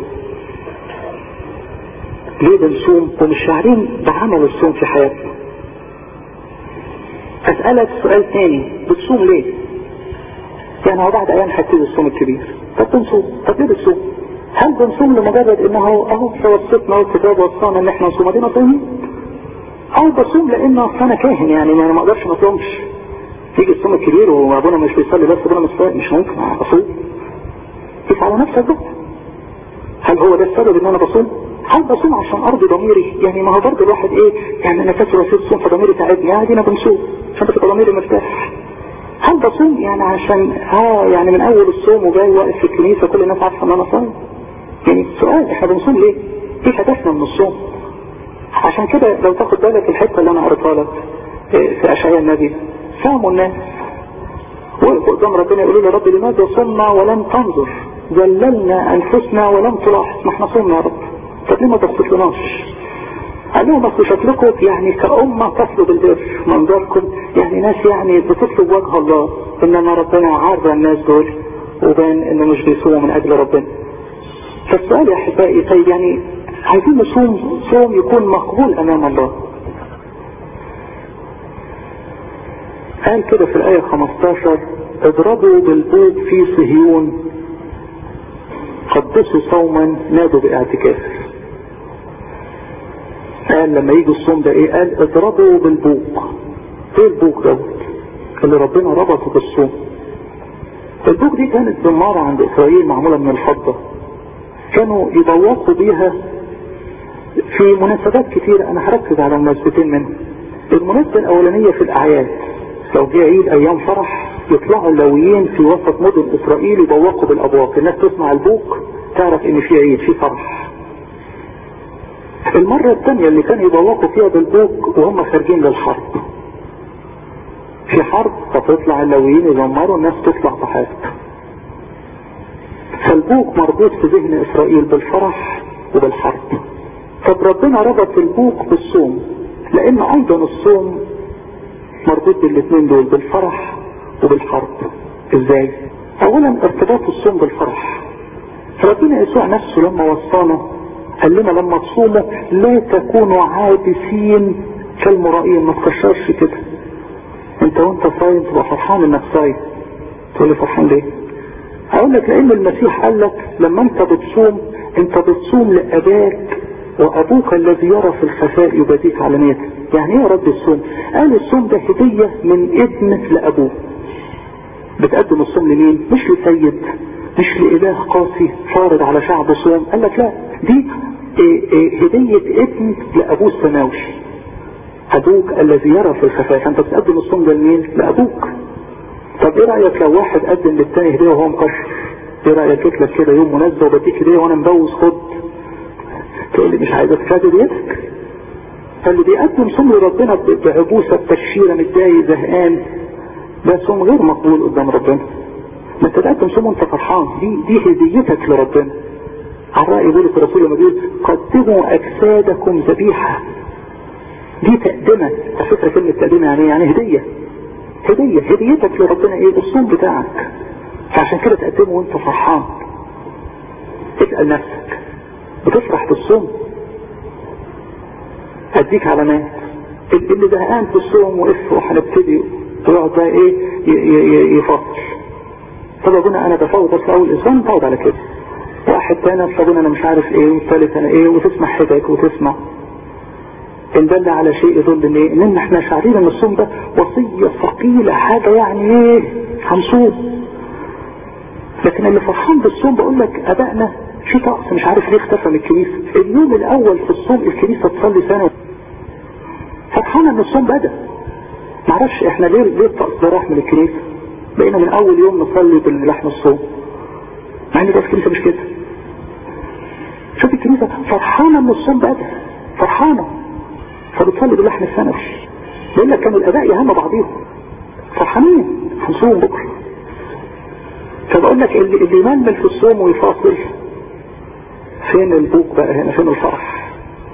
ليه بنصوم ومش شاعرين بعمل الصوم في حياتنا اسألك سؤال تاني بتصوم ليه يعني هو بعد ايام هيبتدي الصوم الكبير طب بنصوم طب ليه بنصوم هل بنصوم لمجرد انه اهو توسطنا والكتاب وصانا ان احنا نصوم ادينا صايمين او بصوم لانه انا كاهن يعني ما اقدرش ما اصومش يجي الصوم الكبير وابونا مش بيصلي بس ابونا مش صايم مش ممكن اصوم قيس على نفسك بقى هل هو ده السبب ان انا بصوم هل بصوم عشان ارضي ضميري يعني ما هو برضه الواحد ايه يعني انا فاكر وسيله صوم فضميري تعبني يعني انا بنصوم عشان بتبقى ضميري مرتاح هل بصوم يعني عشان اه يعني من اول الصوم وجاي واقف في الكنيسه كل الناس عارفه ان انا صايم يعني السؤال احنا بنصوم ليه ايه هدفنا من الصوم عشان كده لو تاخد بالك الحته اللي انا قريتها لك في اشعياء النبي صاموا الناس وقفوا قدام ربنا يقولوا له رب لماذا صمنا ولم تنظر ذللنا انفسنا ولم تلاحظ ما احنا صمنا يا رب طب ليه ما بصيتلناش قال لهم اصل شكلكم يعني كأمة تطلب البر منظركم يعني ناس يعني بتطلب وجه الله انما ربنا عارض الناس دول وبان انه مش بيصوموا من اجل ربنا فالسؤال يا احبائي طيب يعني عايزين نصوم صوم يكون مقبول امام الله قال كده في الآية 15 اضربوا بالبوق في صهيون قدسوا صوما نادوا باعتكاف قال لما يجي الصوم ده ايه قال اضربوا بالبوق ايه البوق دوت اللي ربنا ربطه بالصوم البوق دي كانت زمارة عند اسرائيل معمولة من الفضة كانوا يبوقوا بيها في مناسبات كثيرة انا هركز على مناسبتين منهم المناسبة الاولانية في الاعياد لو جه عيد ايام فرح يطلعوا اللويين في وسط مدن اسرائيل يبوقوا بالابواق الناس تسمع البوق تعرف ان في عيد في فرح المرة الثانية اللي كانوا يبوقوا فيها بالبوق وهم خارجين للحرب في حرب فتطلع اللويين يدمروا الناس تطلع تحارب فالبوق مربوط في ذهن اسرائيل بالفرح وبالحرب طب ربنا ربط البوق بالصوم لان ايضا الصوم مربوط بالاثنين دول بالفرح وبالحرب ازاي اولا ارتباط الصوم بالفرح ربنا يسوع نفسه لما وصانا قال لنا لما تصوموا لا تكونوا عابسين كالمرائين ما تكشرش كده انت وانت صايم تبقى فرحان انك صايم تقول لي فرحان ليه اقول لك لان المسيح قال لك لما انت بتصوم انت بتصوم لاباك وابوك الذي يرى في الخفاء يباديك علانية يعني ايه يا رب الصوم قال الصوم ده هدية من ابن لابوه بتقدم الصوم لمين مش لسيد مش لإله قاسي فارض على شعب صوم قال لك لا دي إيه إيه هدية ابن لأبوه السماوي أبوك الذي يرى في الخفاء فأنت بتقدم الصوم ده لمين لأبوك طب ايه رأيك لو واحد قدم للتاني هدية وهو مكشر ايه رأيك جيت لك كده يوم مناسبة وبديك هدية وانا مبوز خد تقول لي مش عايز اتفادى ديتك فاللي بيقدم صوم لربنا بعبوسة بتشيرة متضايق زهقان ده صوم غير مقبول قدام ربنا ما انت تقدم صوم وانت فرحان دي دي هديتك لربنا على رأي بولس الرسول لما بيقول قدموا اجسادكم ذبيحة دي تقدمة على فكرة كلمة تقدمة يعني يعني هدية هدية هديتك لربنا ايه الصوم بتاعك فعشان كده تقدمه وانت فرحان اسأل نفسك بتفرح بالصوم اديك علامات اللي زهقان في الصوم وقف وهنبتدي ويقعد بقى ايه يفصل طب ابونا انا بفوت اصل اول اسبوع بقعد على كده واحد تاني ابونا انا مش عارف ايه والثالث انا ايه وتسمع حجج وتسمع ان دل على شيء يدل ان ايه ان احنا شعرين ان الصوم ده وصية ثقيلة حاجة يعني ايه هنصوم لكن اللي فرحان بالصوم بقول لك ابائنا في طقس مش عارف ليه اختفى من الكنيسة اليوم الاول في الصوم الكنيسة تصلي سنة فرحانة ان الصوم بدأ معرفش احنا ليه ليه الطقس ده راح من الكنيسة بقينا من اول يوم نصلي باللحم الصوم مع ان ده في الكنيسة مش كده شوف الكنيسة فرحانة ان الصوم بدأ فرحانة فبتصلي باللحم السنوي بيقول لك كانوا الاباء يهم بعضيهم فرحانين هنصوم بكره فبقول لك اللي, اللي يململ في الصوم ويفاصل فين البوك بقى هنا فين الفرح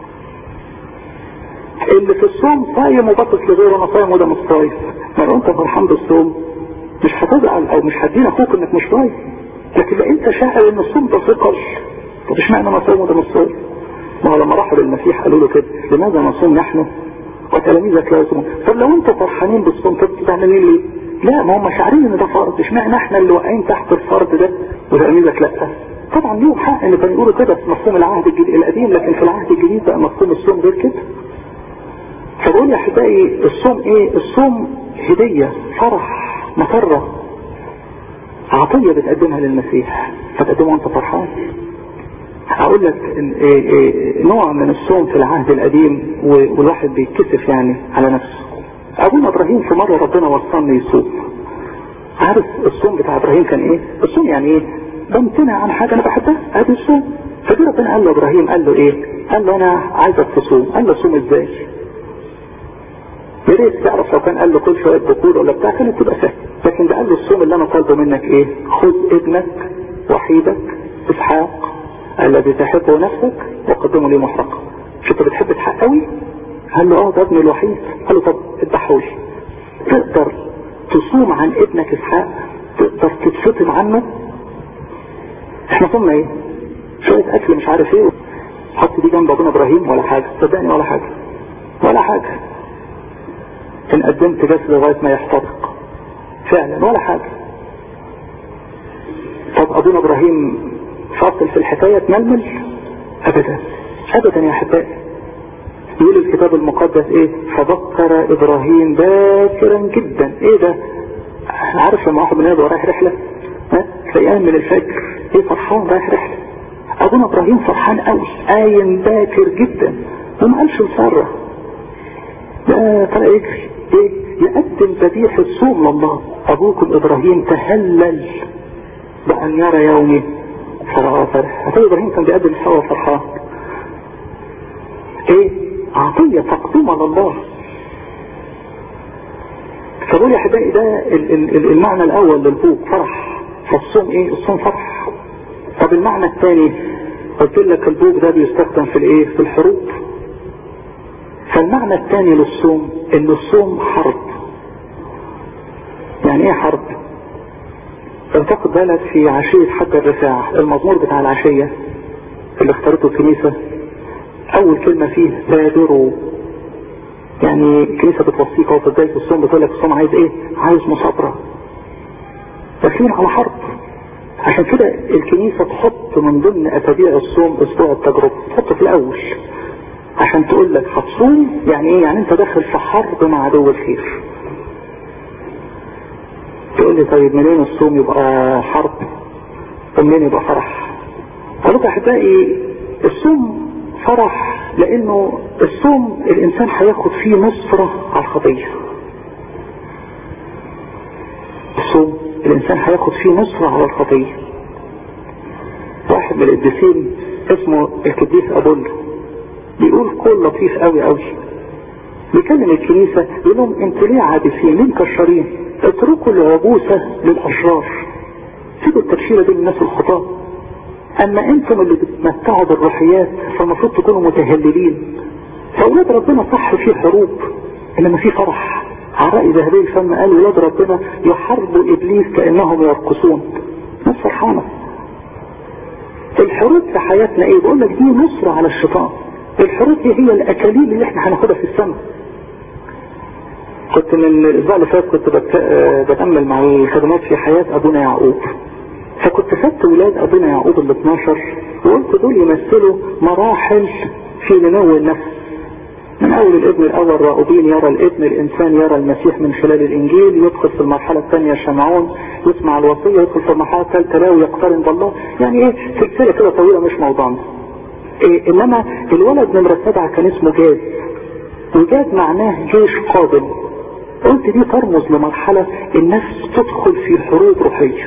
اللي في الصوم صايم وبطس لغيره انا صايم وده مش صايم ما لو انت فرحان بالصوم مش هتزعل او مش هتدين اخوك انك مش صايم لكن لو انت شاعر ان الصوم ده ثقل طب اشمعنى انا صايم وده مش صايم ما هو لما راحوا للمسيح قالوا له كده لماذا نصوم نحن وتلاميذك لا يصومون طب لو انتوا فرحانين بالصوم طب بتعملين ليه لا ما هم شاعرين ان ده فرض اشمعنى احنا اللي واقعين تحت الفرض ده وتلاميذك لا طبعا ليهم حق ان كانوا يقولوا كده في مفهوم العهد الجديد القديم لكن في العهد الجديد بقى مفهوم الصوم غير كده فبقول يا احبائي الصوم ايه الصوم هدية فرح مسرة عطية بتقدمها للمسيح فتقدمها وانت فرحان هقول لك إيه إيه نوع من الصوم في العهد القديم والواحد بيتكسف يعني على نفسه ابونا ابراهيم في مرة ربنا وصلني يصوم عارف الصوم بتاع ابراهيم كان ايه الصوم يعني ايه بمتنع عن حاجة انا بحبها ادي الصوم فدي ربنا قال له ابراهيم قال له ايه قال له انا عايزك تصوم قال له صوم ازاي يا ريت تعرف لو كان قال له كل شويه بخور ولا بتاع كانت تبقى سهل لكن ده قال له الصوم اللي انا طالبه منك ايه خذ ابنك وحيدك اسحاق الذي تحبه نفسك وقدمه لي محرقة مش انت بتحب اسحاق قوي قال له اه ده ابني الوحيد قال له طب اذبحه تقدر تصوم عن ابنك اسحاق تقدر تتفطم عنه احنا صمنا ايه شوية اكل مش عارف ايه حط دي جنب ابونا ابراهيم ولا حاجة صدقني ولا حاجة ولا حاجة ان قدمت جسد لغاية ما يحترق فعلا ولا حاجة طب ابونا ابراهيم فاصل في الحكاية تململ ابدا ابدا يا احبائي يقول الكتاب المقدس ايه فبكر ابراهيم باكرا جدا ايه ده عارف لما واحد من هنا رايح رحلة ها تلاقيه من الفجر ايه فرحان رايح رحلة ابونا ابراهيم فرحان قوي قايم باكر جدا وما قالش لساره ده طلع يجري ايه يقدم ذبيحة صوم لله ابوكم ابراهيم تهلل بان يرى يومي فرعاه فرح ابو ابراهيم كان بيقدم سوا فرحان ايه عطية تقدمة لله فقول يا احبائي ده المعنى الاول للبوك فرح فالصوم ايه الصوم فرح طب المعنى الثاني قلت لك البوك ده بيستخدم في الايه في الحروب فالمعنى الثاني للصوم ان الصوم حرب يعني ايه حرب لو تاخد بالك في عشية حج الرفاع المزمور بتاع العشية اللي اختارته الكنيسة اول كلمة فيه بادروا يعني الكنيسة بتوصيك وفي بداية الصوم بتقول لك الصوم عايز ايه عايز مصابرة داخلين على حرب عشان كده الكنيسة تحط من ضمن اسابيع الصوم اسبوع التجربة تحطه في الاول عشان تقول لك هتصوم يعني ايه يعني انت داخل في حرب مع عدو الخير تقول لي طيب منين الصوم يبقى حرب ومنين يبقى فرح قالوا احبائي الصوم فرح لانه الصوم الانسان هياخد فيه نصرة على الخطية الصوم الانسان هياخد فيه نصرة على الخطية واحد من القديسين اسمه القديس ابولو بيقول قول لطيف قوي قوي بيكلم الكنيسة يقول لهم انتوا ليه عابسين ليه مكشرين اتركوا العبوسة للاشرار سيبوا التبشيرة دي للناس الخطاة اما انتم اللي بتمتعوا بالروحيات فالمفروض تكونوا متهللين فاولاد ربنا صح في حروب انما في فرح عراء ذهبي الفم قال ولاد ربنا يحاربوا ابليس كانهم يرقصون ناس فرحانه الحروب في حياتنا ايه بقول لك دي نصرة على الشيطان الحروب دي هي الاكاليل اللي احنا هناخدها في السماء كنت من الاسبوع اللي فات كنت بتأمل مع الخدمات في حياة ابونا يعقوب فكنت خدت ولاد ابونا يعقوب ال 12 وقلت دول يمثلوا مراحل في نمو النفس من اول الابن الاول راؤوبين يرى الابن الانسان يرى المسيح من خلال الانجيل يدخل في المرحلة الثانية شمعون يسمع الوصية يدخل في المرحلة الثالثة لاوي يقترن بالله يعني ايه سلسلة كده طويلة مش موضوعنا إيه انما الولد نمرة سبعة كان اسمه جاد وجاد معناه جيش قادم قلت دي ترمز لمرحلة النفس تدخل في حروب روحية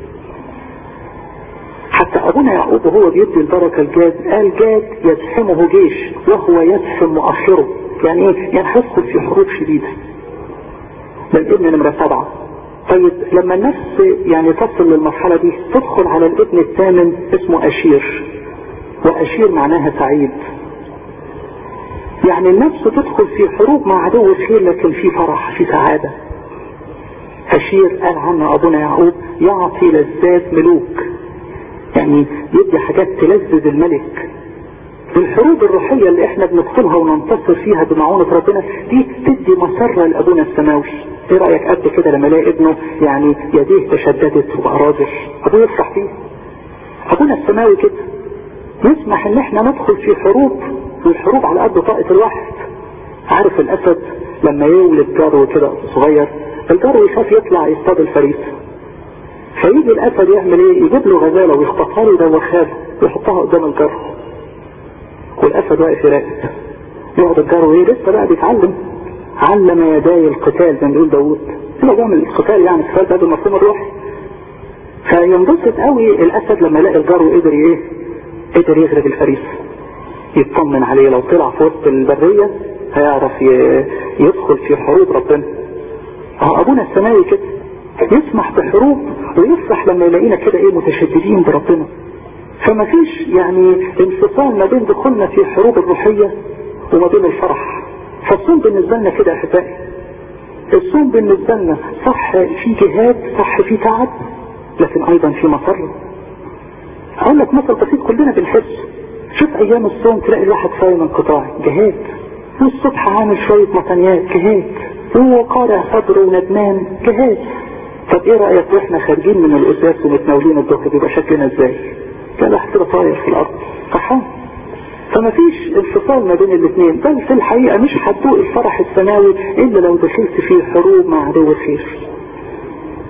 حتى ابونا يعقوب وهو بيدي البركة الجاد قال جاد يزحمه جيش وهو يزحم مؤخره يعني ايه يعني هيدخل في حروب شديدة ده الابن نمرة سبعة طيب لما النفس يعني تصل للمرحلة دي تدخل على الابن الثامن اسمه اشير واشير معناها سعيد يعني النفس تدخل في حروب مع عدو الخير لكن في فرح في سعادة أشير قال عنه أبونا يعقوب يعطي لذات ملوك يعني يدي حاجات تلذذ الملك الحروب الروحية اللي احنا بندخلها وننتصر فيها بمعونة ربنا دي تدي مسرة لأبونا السماوي ايه رأيك قد كده لما الاقي ابنه يعني يديه تشددت وبقى راجل ابوه يفرح فيه ابونا السماوي كده يسمح ان احنا ندخل في حروب والحروب على قد طاقة الواحد عارف الاسد لما يولد جرو كده صغير الجرو يخاف يطلع يصطاد الفريسة فيجي الاسد يعمل ايه يجيب له غزالة ويخطفها له يدوخها ويحطها قدام الجرو والاسد واقف يراقب يقعد الجرو ايه لسه بقى بيتعلم علم يداي القتال زي ما بيقول داوود هو بيعمل القتال يعني القتال ده بالمفهوم الروحي فينبسط قوي الاسد لما يلاقي الجرو قدر ايه قدر يغلب الفريسة يطمن عليه لو طلع في وسط البرية هيعرف يدخل في حروب ربنا اه ابونا السماوي كده يسمح بحروب ويفرح لما يلاقينا كده ايه متشددين بربنا فما فيش يعني انفصال ما بين دخولنا في حروب الروحية وما بين الفرح فالصوم بالنسبة لنا كده احبائي الصوم بالنسبة لنا صح في جهاد صح في تعب لكن ايضا في مسر اقول لك مثل بسيط كلنا بنحس شوف ايام الصوم تلاقي الواحد صايم انقطاعي جهاد والصبح عامل شوية مطنيات جهاد وهو قارع صدره وندمان جهاد طب ايه رأيك واحنا خارجين من الاساس ومتناولين الظهر بيبقى شكلنا ازاي كان واحد كده طاير في الارض فرحان فما فيش انفصال ما بين الاثنين بل في الحقيقة مش هتدوق الفرح السماوي الا لو دخلت في حروب مع عدو الخير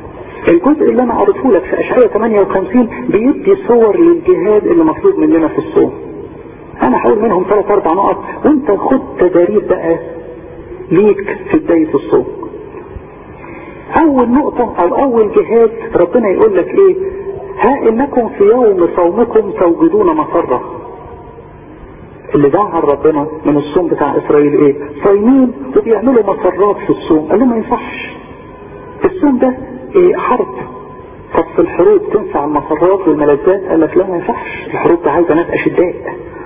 الجزء اللي انا قريته لك في اشعياء 58 بيدي صور للجهاد اللي مطلوب مننا في الصوم انا هقول منهم ثلاث اربع نقط وانت خد تدريب بقى ليك في بداية الصوم اول نقطة او اول جهاد ربنا يقول لك ايه ها انكم في يوم صومكم توجدون مسرة اللي زعل ربنا من الصوم بتاع اسرائيل ايه صايمين وبيعملوا مسرات في الصوم قال له ما ينفعش الصوم ده ايه حرب طب في الحروب تنفع المسرات والملذات قال لك لا ما ينفعش الحروب ده عايزه ناس اشداء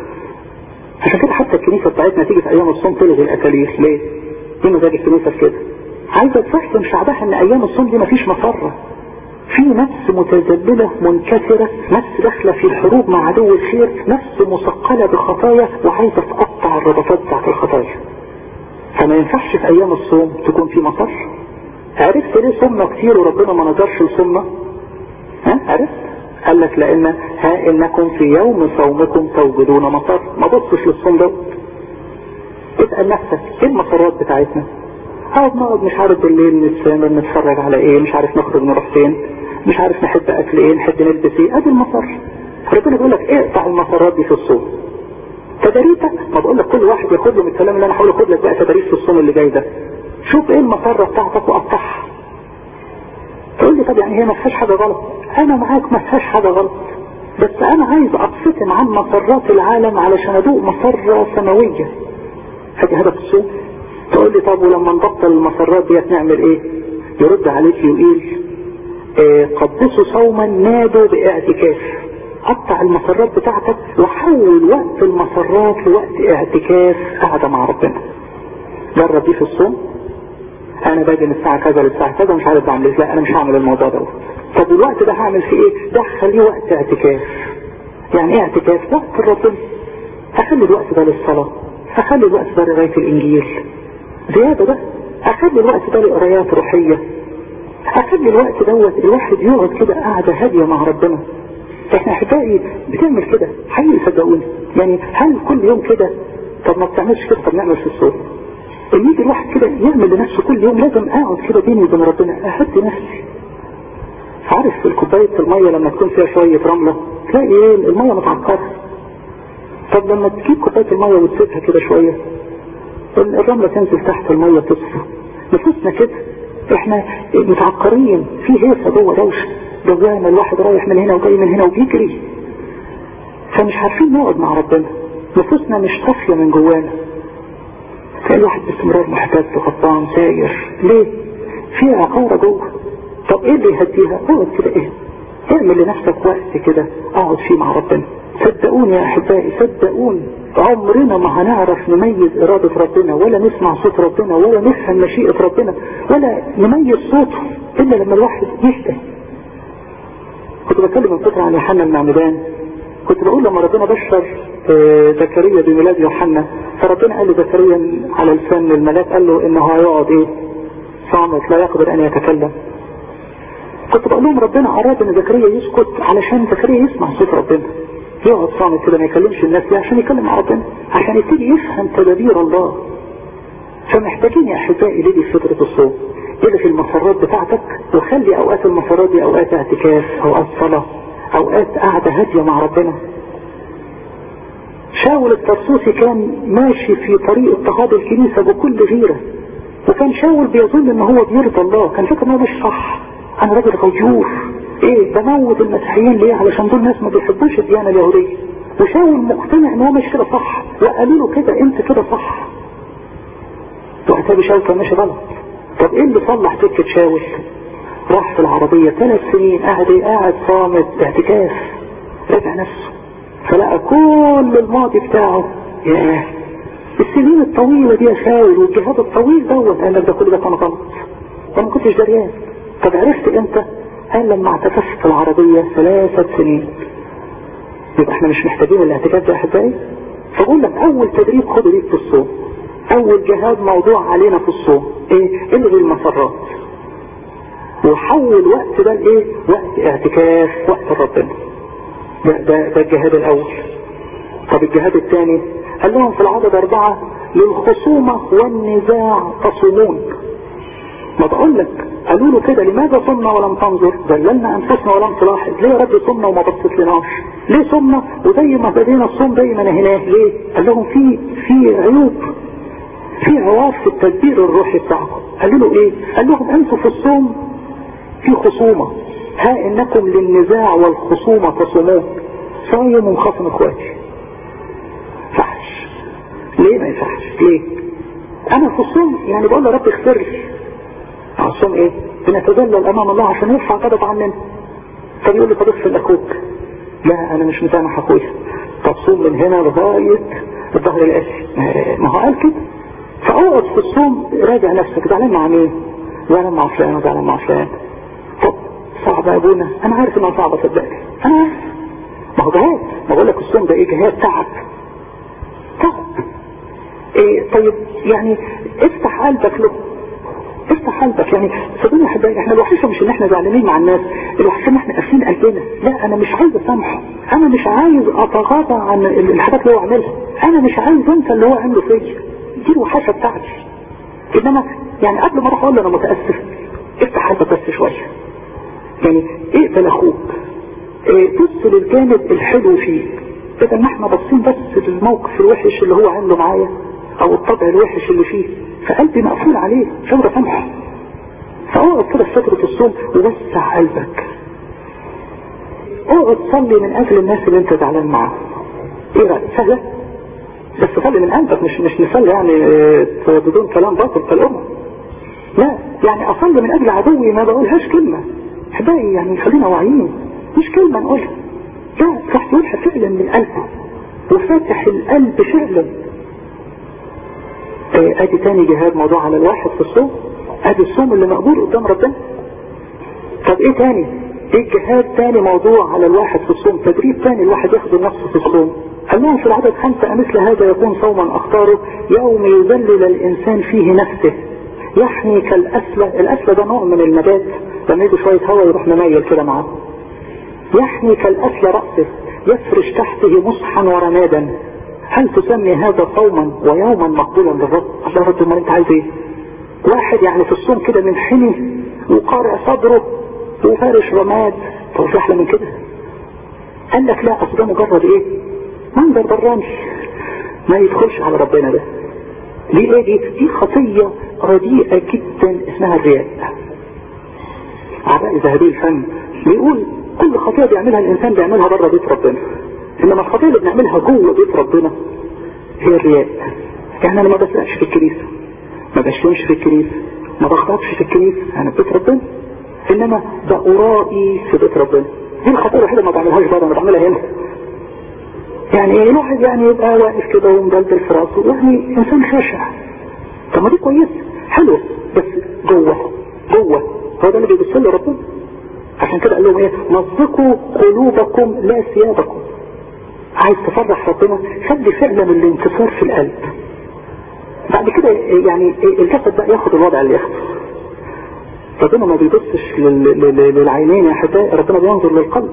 عشان كده حتى الكنيسه بتاعتنا تيجي في ايام الصوم تلغي الاكاليل ليه؟ ايه مزاج الكنيسه في كده؟ عايزه تفهم شعبها ان ايام الصوم دي مفيش مسره في نفس متذبلة منكسرة نفس داخلة في الحروب مع عدو الخير نفس مثقلة بخطايا وعايزة تقطع الربطات بتاعت الخطايا فما ينفعش في ايام الصوم تكون في مصر عرفت ليه صمنا كتير وربنا ما نظرش لصمنا ها عرفت قال لك لان ها انكم في يوم صومكم توجدون مصر ما بصش للصوم ده اسأل نفسك ايه المسارات بتاعتنا اقعد نقعد مش عارف بالليل نتسامر نتفرج على ايه مش عارف نخرج نروح فين مش عارف نحب اكل ايه نحب نلبس ايه ادي المسار ربنا بيقول لك اقطع المسارات دي في الصوم تدريبك ما بقول لك كل واحد ياخد له من الكلام اللي انا هقوله خد لك بقى تدريب في الصوم اللي جاي ده شوف ايه المسارة بتاعتك وقطعها تقول لي طب يعني هي ما فيهاش حاجه غلط انا معاك ما فيهاش حاجه غلط بس انا عايز ابسطن عن مسرات العالم علشان ادوق مسرة سماوية هدي هدف الصوم تقول لي طب ولما نبطل المسرات دي نعمل ايه يرد عليك يقول اه قدسوا صوما نادوا باعتكاف قطع المسرات بتاعتك وحول وقت المسرات لوقت اعتكاف قاعدة مع ربنا جرب دي في الصوم انا باجي من الساعة كذا للساعة كذا مش عارف بعمل ايه لا انا مش هعمل الموضوع ده طب الوقت ده هعمل فيه ايه ده خليه وقت اعتكاف يعني ايه اعتكاف وقت ربنا اخلي الوقت ده للصلاة اخلي الوقت ده لقراية الانجيل زيادة ده اخلي الوقت ده لقرايات روحية اخلي الوقت دوت الواحد يقعد كده قاعدة هادية مع ربنا احنا احبائي بتعمل كده حقيقي صدقوني يعني هل كل يوم كده طب ما بتعملش كده طب نعمل في الصوت اللي يجي الواحد كده يعمل لنفسه كل يوم لازم اقعد كده بيني وبين ربنا اهدي نفسي عارف في الكوباية المية لما تكون فيها شوية رملة تلاقي ايه المية متعكرة طب لما تجيب كوباية المية وتسيبها كده شوية الرملة تنزل تحت المية تصفى نفوسنا كده احنا متعكرين في هيصة جوه دوشة دوامة الواحد رايح من هنا وجاي من هنا وبيجري فمش عارفين نقعد مع ربنا نفوسنا مش صافية من جوانا تلاقي الواحد باستمرار محتاج غطان ساير ليه؟ في عقارة جوه طب ايه اللي يهديها؟ اقعد كده ايه؟ اعمل لنفسك وقت كده اقعد فيه مع ربنا صدقوني يا احبائي صدقوني عمرنا ما هنعرف نميز ارادة ربنا ولا نسمع صوت ربنا ولا نفهم مشيئة ربنا ولا نميز صوته الا لما الواحد يهدى كنت بتكلم من فترة عن يوحنا المعمدان كنت بقول لما ربنا بشر زكريا بميلاد يوحنا فربنا قال لزكريا على لسان الملاك قال له انه هيقعد ايه صامت لا يقدر ان يتكلم كنت بقول لهم ربنا اراد ان زكريا يسكت علشان زكريا يسمع صوت ربنا يقعد صامت كده ما يكلمش الناس دي عشان يكلم مع ربنا عشان يبتدي يفهم تدابير الله فمحتاجين يا احبائي ليه فترة الصوم كده في المسارات بتاعتك وخلي اوقات المسارات دي اوقات اعتكاف اوقات صلاة اوقات قاعدة هادية مع ربنا شاول الطرسوسي كان ماشي في طريق اضطهاد الكنيسة بكل غيرة وكان شاول بيظن ان هو بيرضى الله كان فاكر ان هو مش صح انا راجل غيور ايه بموت المسيحيين ليه علشان دول ناس ما بيحبوش الديانة اليهودية وشاول مقتنع ان هو مش كده صح وقالوا له كده انت كده صح وقتها شاول كان ماشي غلط طب ايه اللي صلح سكة شاول راح في العربية ثلاث سنين قاعد قاعد صامت اعتكاف رجع نفسه فلقى كل الماضي بتاعه ياه السنين الطويلة دي يا شاول والجهاد الطويل دوت قال لك ده كل ده كان غلط وانا ما كنتش دريان طب عرفت امتى قال لما اعتكفت في العربية ثلاثة سنين يبقى احنا مش محتاجين الاعتكاف ده احبائي فقول لك اول تدريب خده ليك في الصوم اول جهاد موضوع علينا في الصوم ايه الغي المسرات وحول وقت ده لايه وقت اعتكاف وقت ربنا ده, ده, ده الجهاد الاول طب الجهاد الثاني قال لهم في العدد اربعة للخصومة والنزاع تصومون ما بقول لك قالوا له كده لماذا صمنا ولم تنظر ذللنا انفسنا ولم تلاحظ ليه يا رب صمنا وما بصيت لناش ليه صمنا وزي ما بدينا الصوم زي ما نهيناه ليه قال لهم في في عيوب في عوار في التدبير الروحي بتاعكم قالوا له ايه قال لهم انتوا في الصوم في خصومة ها انكم للنزاع والخصومة تصومون صايم ومخاصم اخواتي فحش ليه ما يفحش ليه انا في الصوم يعني بقول يا رب اغفر لي الصوم ايه بنتذلل امام الله عشان يرفع غضب عننا طب يقول لي طب اغفر لاخوك لا انا مش مسامح اخويا طب صوم من هنا لغايه الظهر الاسفل ما هو قال كده فاقعد في الصوم راجع نفسك زعلان مع مين زعلان مع فلان وزعلان مع فلان طب صعب يا ابونا انا عارف انها صعبه صدقني انا عارف ما هو جهاد ما بقول لك الصوم ده ايه جهاد تعب تعب إيه طيب يعني افتح قلبك له افتح قلبك يعني صدقني يا حبايبي احنا الوحشه مش ان احنا زعلانين مع الناس الوحشه ان احنا قافلين قلبنا لا انا مش عايز اسامحه انا مش عايز اتغاضى عن الحاجات اللي هو عاملها انا مش عايز انسى اللي هو عمله فيا دي الوحشه بتاعتي انما يعني قبل ما اروح اقول له انا متاسف افتح قلبك بس شويه يعني اقبل اخوك ايه بص للجانب الحلو فيه بدل ما احنا باصين بس للموقف الوحش اللي هو عامله معايا او الطبع الوحش اللي فيه فقلبي مقفول عليه مش قادر اسامحه فاقعد كده في فترة الصوم ووسع قلبك اقعد صلي من اجل الناس اللي انت زعلان معاهم ايه رأيك سهلة بس صلي من قلبك مش مش نصلي يعني اه بدون كلام باطل كالامة لا يعني اصلي من اجل عدوي ما بقولهاش كلمة احبائي يعني خلينا واعيين مش كلمة نقولها لا راح تقولها فعلا من قلبه وفاتح القلب فعلا اه ادي تاني جهاد موضوع على الواحد في الصوم ادي الصوم اللي مقبول قدام ربنا طب ايه تاني ايه جهاد تاني موضوع على الواحد في الصوم تدريب تاني الواحد ياخد نفسه في الصوم قال لهم في العدد خمسة مثل هذا يكون صوما اختاره يوم يذلل الانسان فيه نفسه يحني كالأسلة الأسلة ده نوع من النبات لما يجي شوية هواء يروح مميل كده معاه يحني كالأسلة رأسه يفرش تحته مصحا ورمادا هل تسمي هذا صوما ويوما مقبولا للرب الله رب ما انت عايز ايه واحد يعني في الصوم كده منحني وقارع صدره وفارش رماد طب في احلى من كده قال لك لا اصل ده مجرد ايه منظر براني ما يدخلش على ربنا ده دي ايه دي دي خطية رديئة جدا اسمها الرياء عباء ذهبي الفم بيقول كل خطيئة بيعملها الانسان بيعملها بره بيت ربنا انما الخطيئة اللي بنعملها جوه بيت ربنا هي الرياء يعني انا ما بسرقش في الكنيسة ما بشتمش في الكنيسة ما بخطبش في الكنيسة انا في بيت ربنا انما بأرائي في بيت ربنا دي الخطيئة الوحيدة ما بعملهاش بره انا بعملها هنا يعني الواحد يعني يبقى واقف كده ومدلدل في راسه يعني انسان خاشع طب ما دي كويس حلو بس جوه جوه هو ده اللي بيبص له ربنا عشان كده قال لهم ايه مصدقوا قلوبكم لا ثيابكم عايز تفرح ربنا خلي فعلا الانتصار في القلب بعد كده يعني الجسد بقى ياخد الوضع اللي ياخده ربنا ما بيبصش للعينين يا احبائي ربنا بينظر للقلب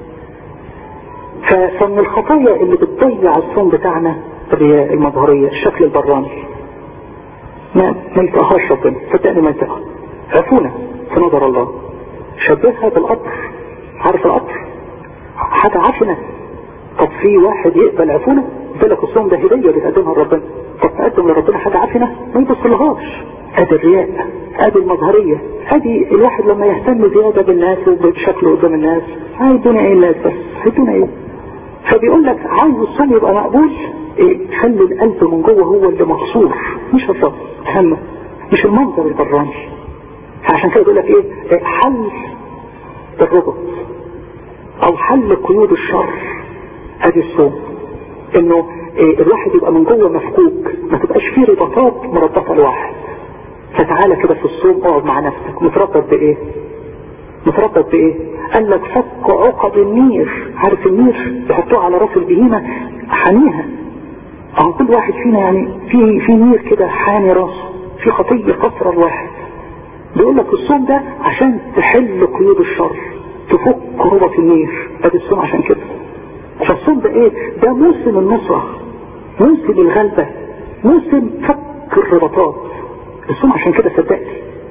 فمن الخطايا اللي بتضيع الصوم بتاعنا الرياء المظهرية الشكل البراني ما ما يتقهاش ربنا صدقني ما يتقها عفونا في نظر الله شبهها بالقطر عارف القطر حاجة عفنة طب في واحد يقبل عفونة بالك الصوم ده هدية بتقدمها لربنا طب تقدم لربنا حاجة عفنة ما يبصلهاش ادي الرياء ادي المظهرية ادي الواحد لما يهتم زيادة بالناس وبشكله قدام الناس هيدونا ايه الناس بس هيدونا ايه فبيقول لك عايز الصوم يبقى مقبول إيه خلي القلب من جوه هو اللي مقصور مش الصوم اهم مش المنظر البراني عشان كده بيقول لك ايه, إيه حل الربط او حل قيود الشر ادي الصوم انه إيه الواحد يبقى من جوه مفكوك ما تبقاش فيه رباطات مربطه لواحد فتعالى كده في الصوم اقعد مع نفسك متربط بايه متربط بايه قال لك فك عقد النير عارف النير يحطوه على راس البهيمة حاميها اهو كل واحد فينا يعني في في نير كده حامي راسه في خطية قصر الواحد بيقول لك الصوم ده عشان تحل قيود الشر تفك ربط النير ادي الصوم عشان كده فالصوم ده ايه ده موسم النصرة موسم الغلبة موسم فك الرباطات الصوم عشان كده صدقني حلو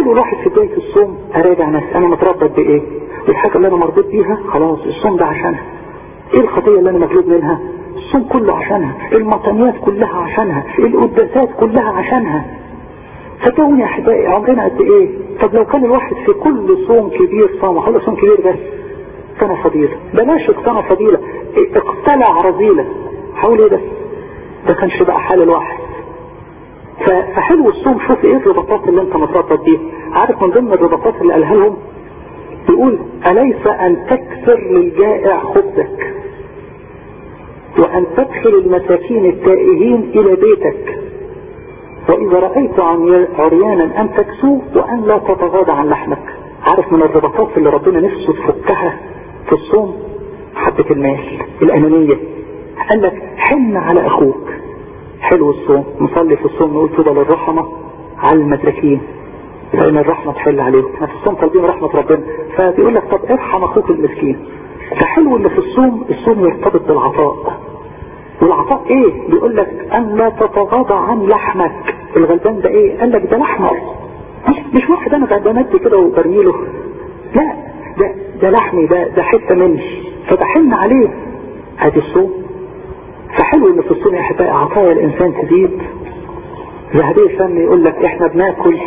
فحلو الواحد في بداية الصوم اراجع نفسي انا متربط بايه والحاجة اللي انا مربوط بيها خلاص الصوم ده عشانها ايه الخطية اللي انا مجلوب منها الصوم كله عشانها المطنيات كلها عشانها القداسات كلها عشانها صدقوني يا احبائي عمرنا قد ايه طب لو كان الواحد في كل صوم كبير صام هذا صوم كبير بس اقتنى فضيلة بلاش اقتنى فضيلة اقتلع رذيلة حاول ايه ده ده كانش بقى حال الواحد فحلو الصوم شوف ايه الرباطات اللي انت متربط بيها عارف من ضمن الرباطات اللي قالها لهم يقول أليس أن تكسر للجائع خبزك وأن تدخل المساكين التائهين إلى بيتك وإذا رأيت عريانا أن تكسوه وأن لا تتغاضى عن لحمك عارف من الرباطات اللي ربنا نفسه تفكها في الصوم حبة المال الأنانية قال لك حن على أخوك حلو الصوم نصلي في الصوم نقول طوبى للرحمة على المدركين لأن الرحمة تحل عليهم احنا في الصوم طالبين رحمة ربنا فبيقول لك طب ارحم أخوك المسكين فحلو اللي في الصوم الصوم يرتبط بالعطاء والعطاء ايه بيقول لك ان لا تتغاضى عن لحمك الغلبان ده ايه قال لك ده لحمه مش, مش واحد انا بمد كده وبرميله لا ده ده لحمي ده ده حته مني فبحن عليه ادي الصوم فحلو ان في الصوم يا احبائي عطايا الانسان تزيد ذهبي الفم يقول لك احنا بناكل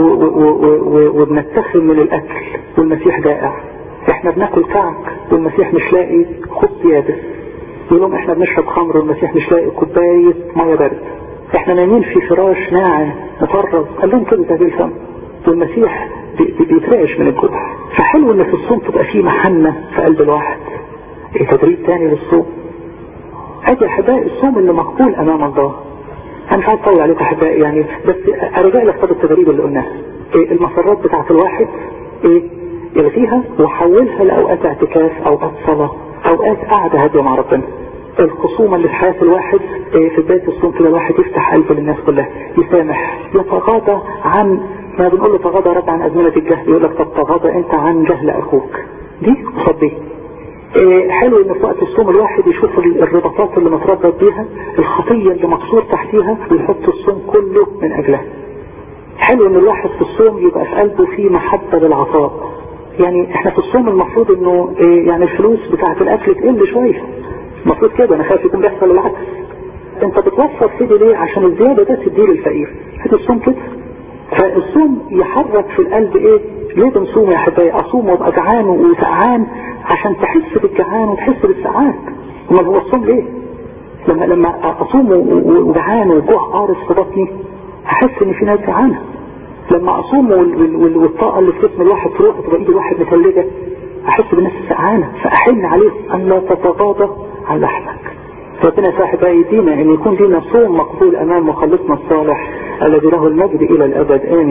وبنتخذ من الاكل والمسيح جائع احنا بناكل كعك والمسيح مش لاقي خبز يابس يقول لهم احنا بنشرب خمر والمسيح مش لاقي كوبايه ميه بارده احنا نايمين في فراش ناعم مفرز قال لهم كده ذهبي الفم والمسيح بيترعش من الجوع فحلو ان في الصوم تبقى فيه محنه في قلب الواحد ايه تدريب تاني للصوم ادي احبائي الصوم اللي مقبول امام الله انا مش عايز اطول عليكم احبائي يعني بس ارجع لك طب التدريب اللي قلناه إيه المسارات بتاعت الواحد ايه يلغيها وحولها لاوقات اعتكاف اوقات صلاه اوقات قاعده هاديه مع ربنا الخصومه اللي في حياه الواحد إيه في بدايه الصوم كده الواحد يفتح قلبه للناس كلها يسامح يتغاضى عن ما بنقول له تغاضى رد عن ازمنه الجهل يقول لك طب تغاضى انت عن جهل اخوك دي قصاد دي إيه حلو ان في وقت الصوم الواحد يشوف الرباطات اللي متربط بيها الخطية اللي مكسور تحتيها ويحط الصوم كله من اجلها حلو ان الواحد في الصوم يبقى في قلبه فيه محبة للعطاء يعني احنا في الصوم المفروض انه إيه يعني الفلوس بتاعت الاكل تقل شوية المفروض كده انا خايف يكون بيحصل العكس انت بتوفر سيدي ليه عشان الزيادة ده تديه للفقير هذا الصوم كده فالصوم يحرك في القلب ايه ليه بنصوم يا حبايبي اصوم وابقى جعان وسقعان عشان تحس بالجعان وتحس بالسعاد امال هو الصوم ليه لما لما اصوم وجعان والجوع قارص في بطني احس ان في ناس جعانه لما اصوم والطاقه اللي في جسم الواحد تروح وتبقى ايد الواحد مثلجه احس بالناس السقعانه فاحن عليه ان لا تتغاضى عن لحمك ربنا صاحب يدينا ان يكون لنا صوم مقبول امام مخلصنا الصالح الذي له المجد الى الابد امين